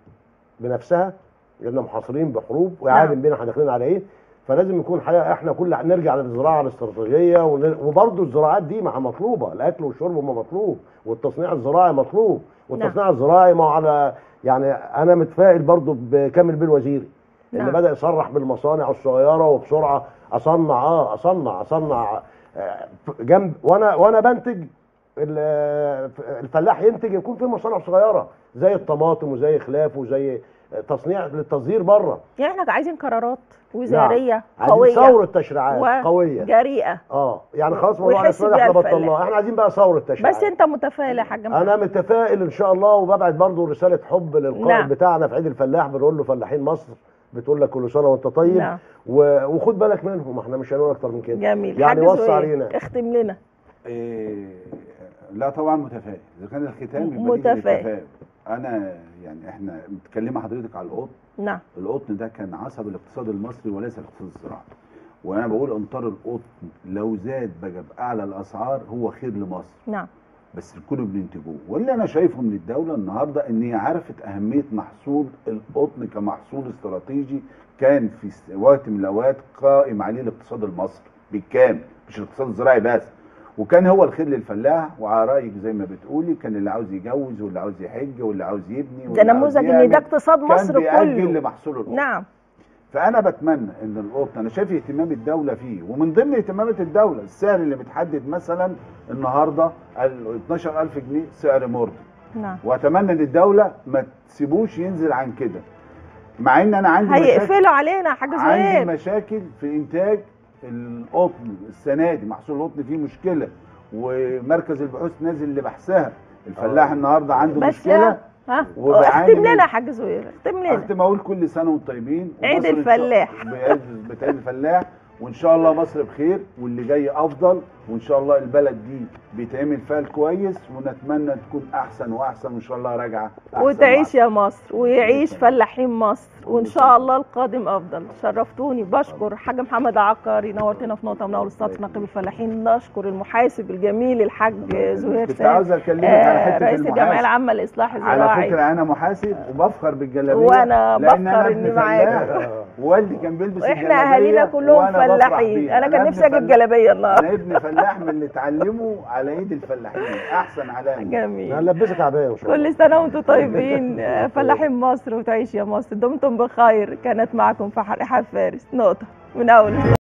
بنفسها لان محاصرين بحروب ويعادل نعم. بينا احنا داخلين على ايه فلازم يكون حقيقة احنا كل نرجع للزراعه الاستراتيجيه ون- وبرضه الزراعات دي مع مطلوبه الاكل والشرب ما مطلوب والتصنيع الزراعي مطلوب والتصنيع الزراعي ما هو على يعني انا متفائل برضه بكامل بيه الوزيري اللي نعم. بدا يصرح بالمصانع الصغيره وبسرعه اصنع اه اصنع اصنع آه، جنب وانا وانا بنتج ال- الفلاح ينتج يكون في مصانع صغيره زي الطماطم وزي خلافه وزي تصنيع للتصدير بره يعني احنا عايزين قرارات وزارية عايزين قوية ثوره تشريعات قويه وجريئة اه يعني خلاص موضوع ويحس الاسمده احنا بيها الفلاح. بطلناه احنا عايزين بقى ثوره تشريعات بس انت متفائل يا حاج محمد انا متفائل ان شاء الله وببعت برضو رساله حب للقائد نعم. بتاعنا في عيد الفلاح بنقول له فلاحين مصر بتقول لك كل سنه وانت طيب نعم. و... وخد بالك منهم احنا مش هنقول اكتر من كده جميل يعني حاج وصي زهير، علينا اختم لنا إيه لا طبعا متفائل اذا كان الختام يبقى متفائل. متفائل التفاؤل انا يعني احنا متكلمه حضرتك على القطن نعم القطن ده كان عصب الاقتصاد المصري وليس الاقتصاد الزراعي وانا بقول امطار القطن لو زاد بقى باعلى الاسعار هو خير لمصر نعم بس الكل بننتجوه واللي انا شايفه من الدوله النهارده ان هي عرفت اهميه محصول القطن كمحصول استراتيجي كان في س- وقت من الاوقات قائم عليه الاقتصاد المصري بالكامل مش الاقتصاد الزراعي بس وكان هو الخير للفلاح وعلى رايك زي ما بتقولي كان اللي عاوز يجوز واللي عاوز يحج واللي عاوز يبني ده واللي عاوز نموذج ان ده يعمل. اقتصاد كان مصر بيأجل كله لمحصول القطن نعم فانا بتمنى ان القطن انا شايف اهتمام الدوله فيه ومن ضمن اهتمامات الدوله السعر اللي متحدد مثلا النهارده ال 12000 جنيه سعر مرضي نعم واتمنى ان الدوله ما تسيبوش ينزل عن كده مع ان انا عندي مشاكل هيقفلوا علينا يا حاج عندي زهير مشاكل في انتاج القطن السنه دي محصول القطن فيه مشكله ومركز البحوث نازل لبحثها الفلاح آه. النهارده عنده بس مشكله يا ها وبعاني اختم من- لنا يا حاج زهير اختم لنا اختم اقول كل سنه وانتم طيبين عيد ومصر إن شاء- الفلاح. بعيد بعيد الفلاح وان شاء الله مصر بخير واللي جاي افضل وان شاء الله البلد دي بيتعمل فيها الكويس ونتمنى تكون احسن واحسن وان شاء الله راجعه أحسن وتعيش وأحسن. يا مصر ويعيش ويعيش. فلاحين مصر وان كل شاء سنة. الله القادم افضل شرفتوني بشكر حاج محمد عقاري نورتنا في نقطه من اول السطح نقيب الفلاحين نشكر المحاسب الجميل الحاج زهير كنت سيد عاوز اكلمك على آه، حته رئيس الجمعيه المحاسب. العامه للاصلاح على الزراعي فكره انا محاسب وبفخر بالجلابيه وأنا لأن بفخر ابن إني معاك. فلاح. والدي كان بيلبس واحنا الجلابية اهالينا كلهم وأنا بفرح فلاحين بيها. انا كان ابن نفسي اجيب فلاح. جلابيه النهارده انا ابن فلاح من اللي اتعلمه على ايد الفلاحين احسن علامه جميل هنلبسك عبايه ان شاء الله كل سنة وانتم طيبين فلاحين مصر وتعيش يا مصر دمتم بخير كانت معكم في رحاب فارس نقطة من أول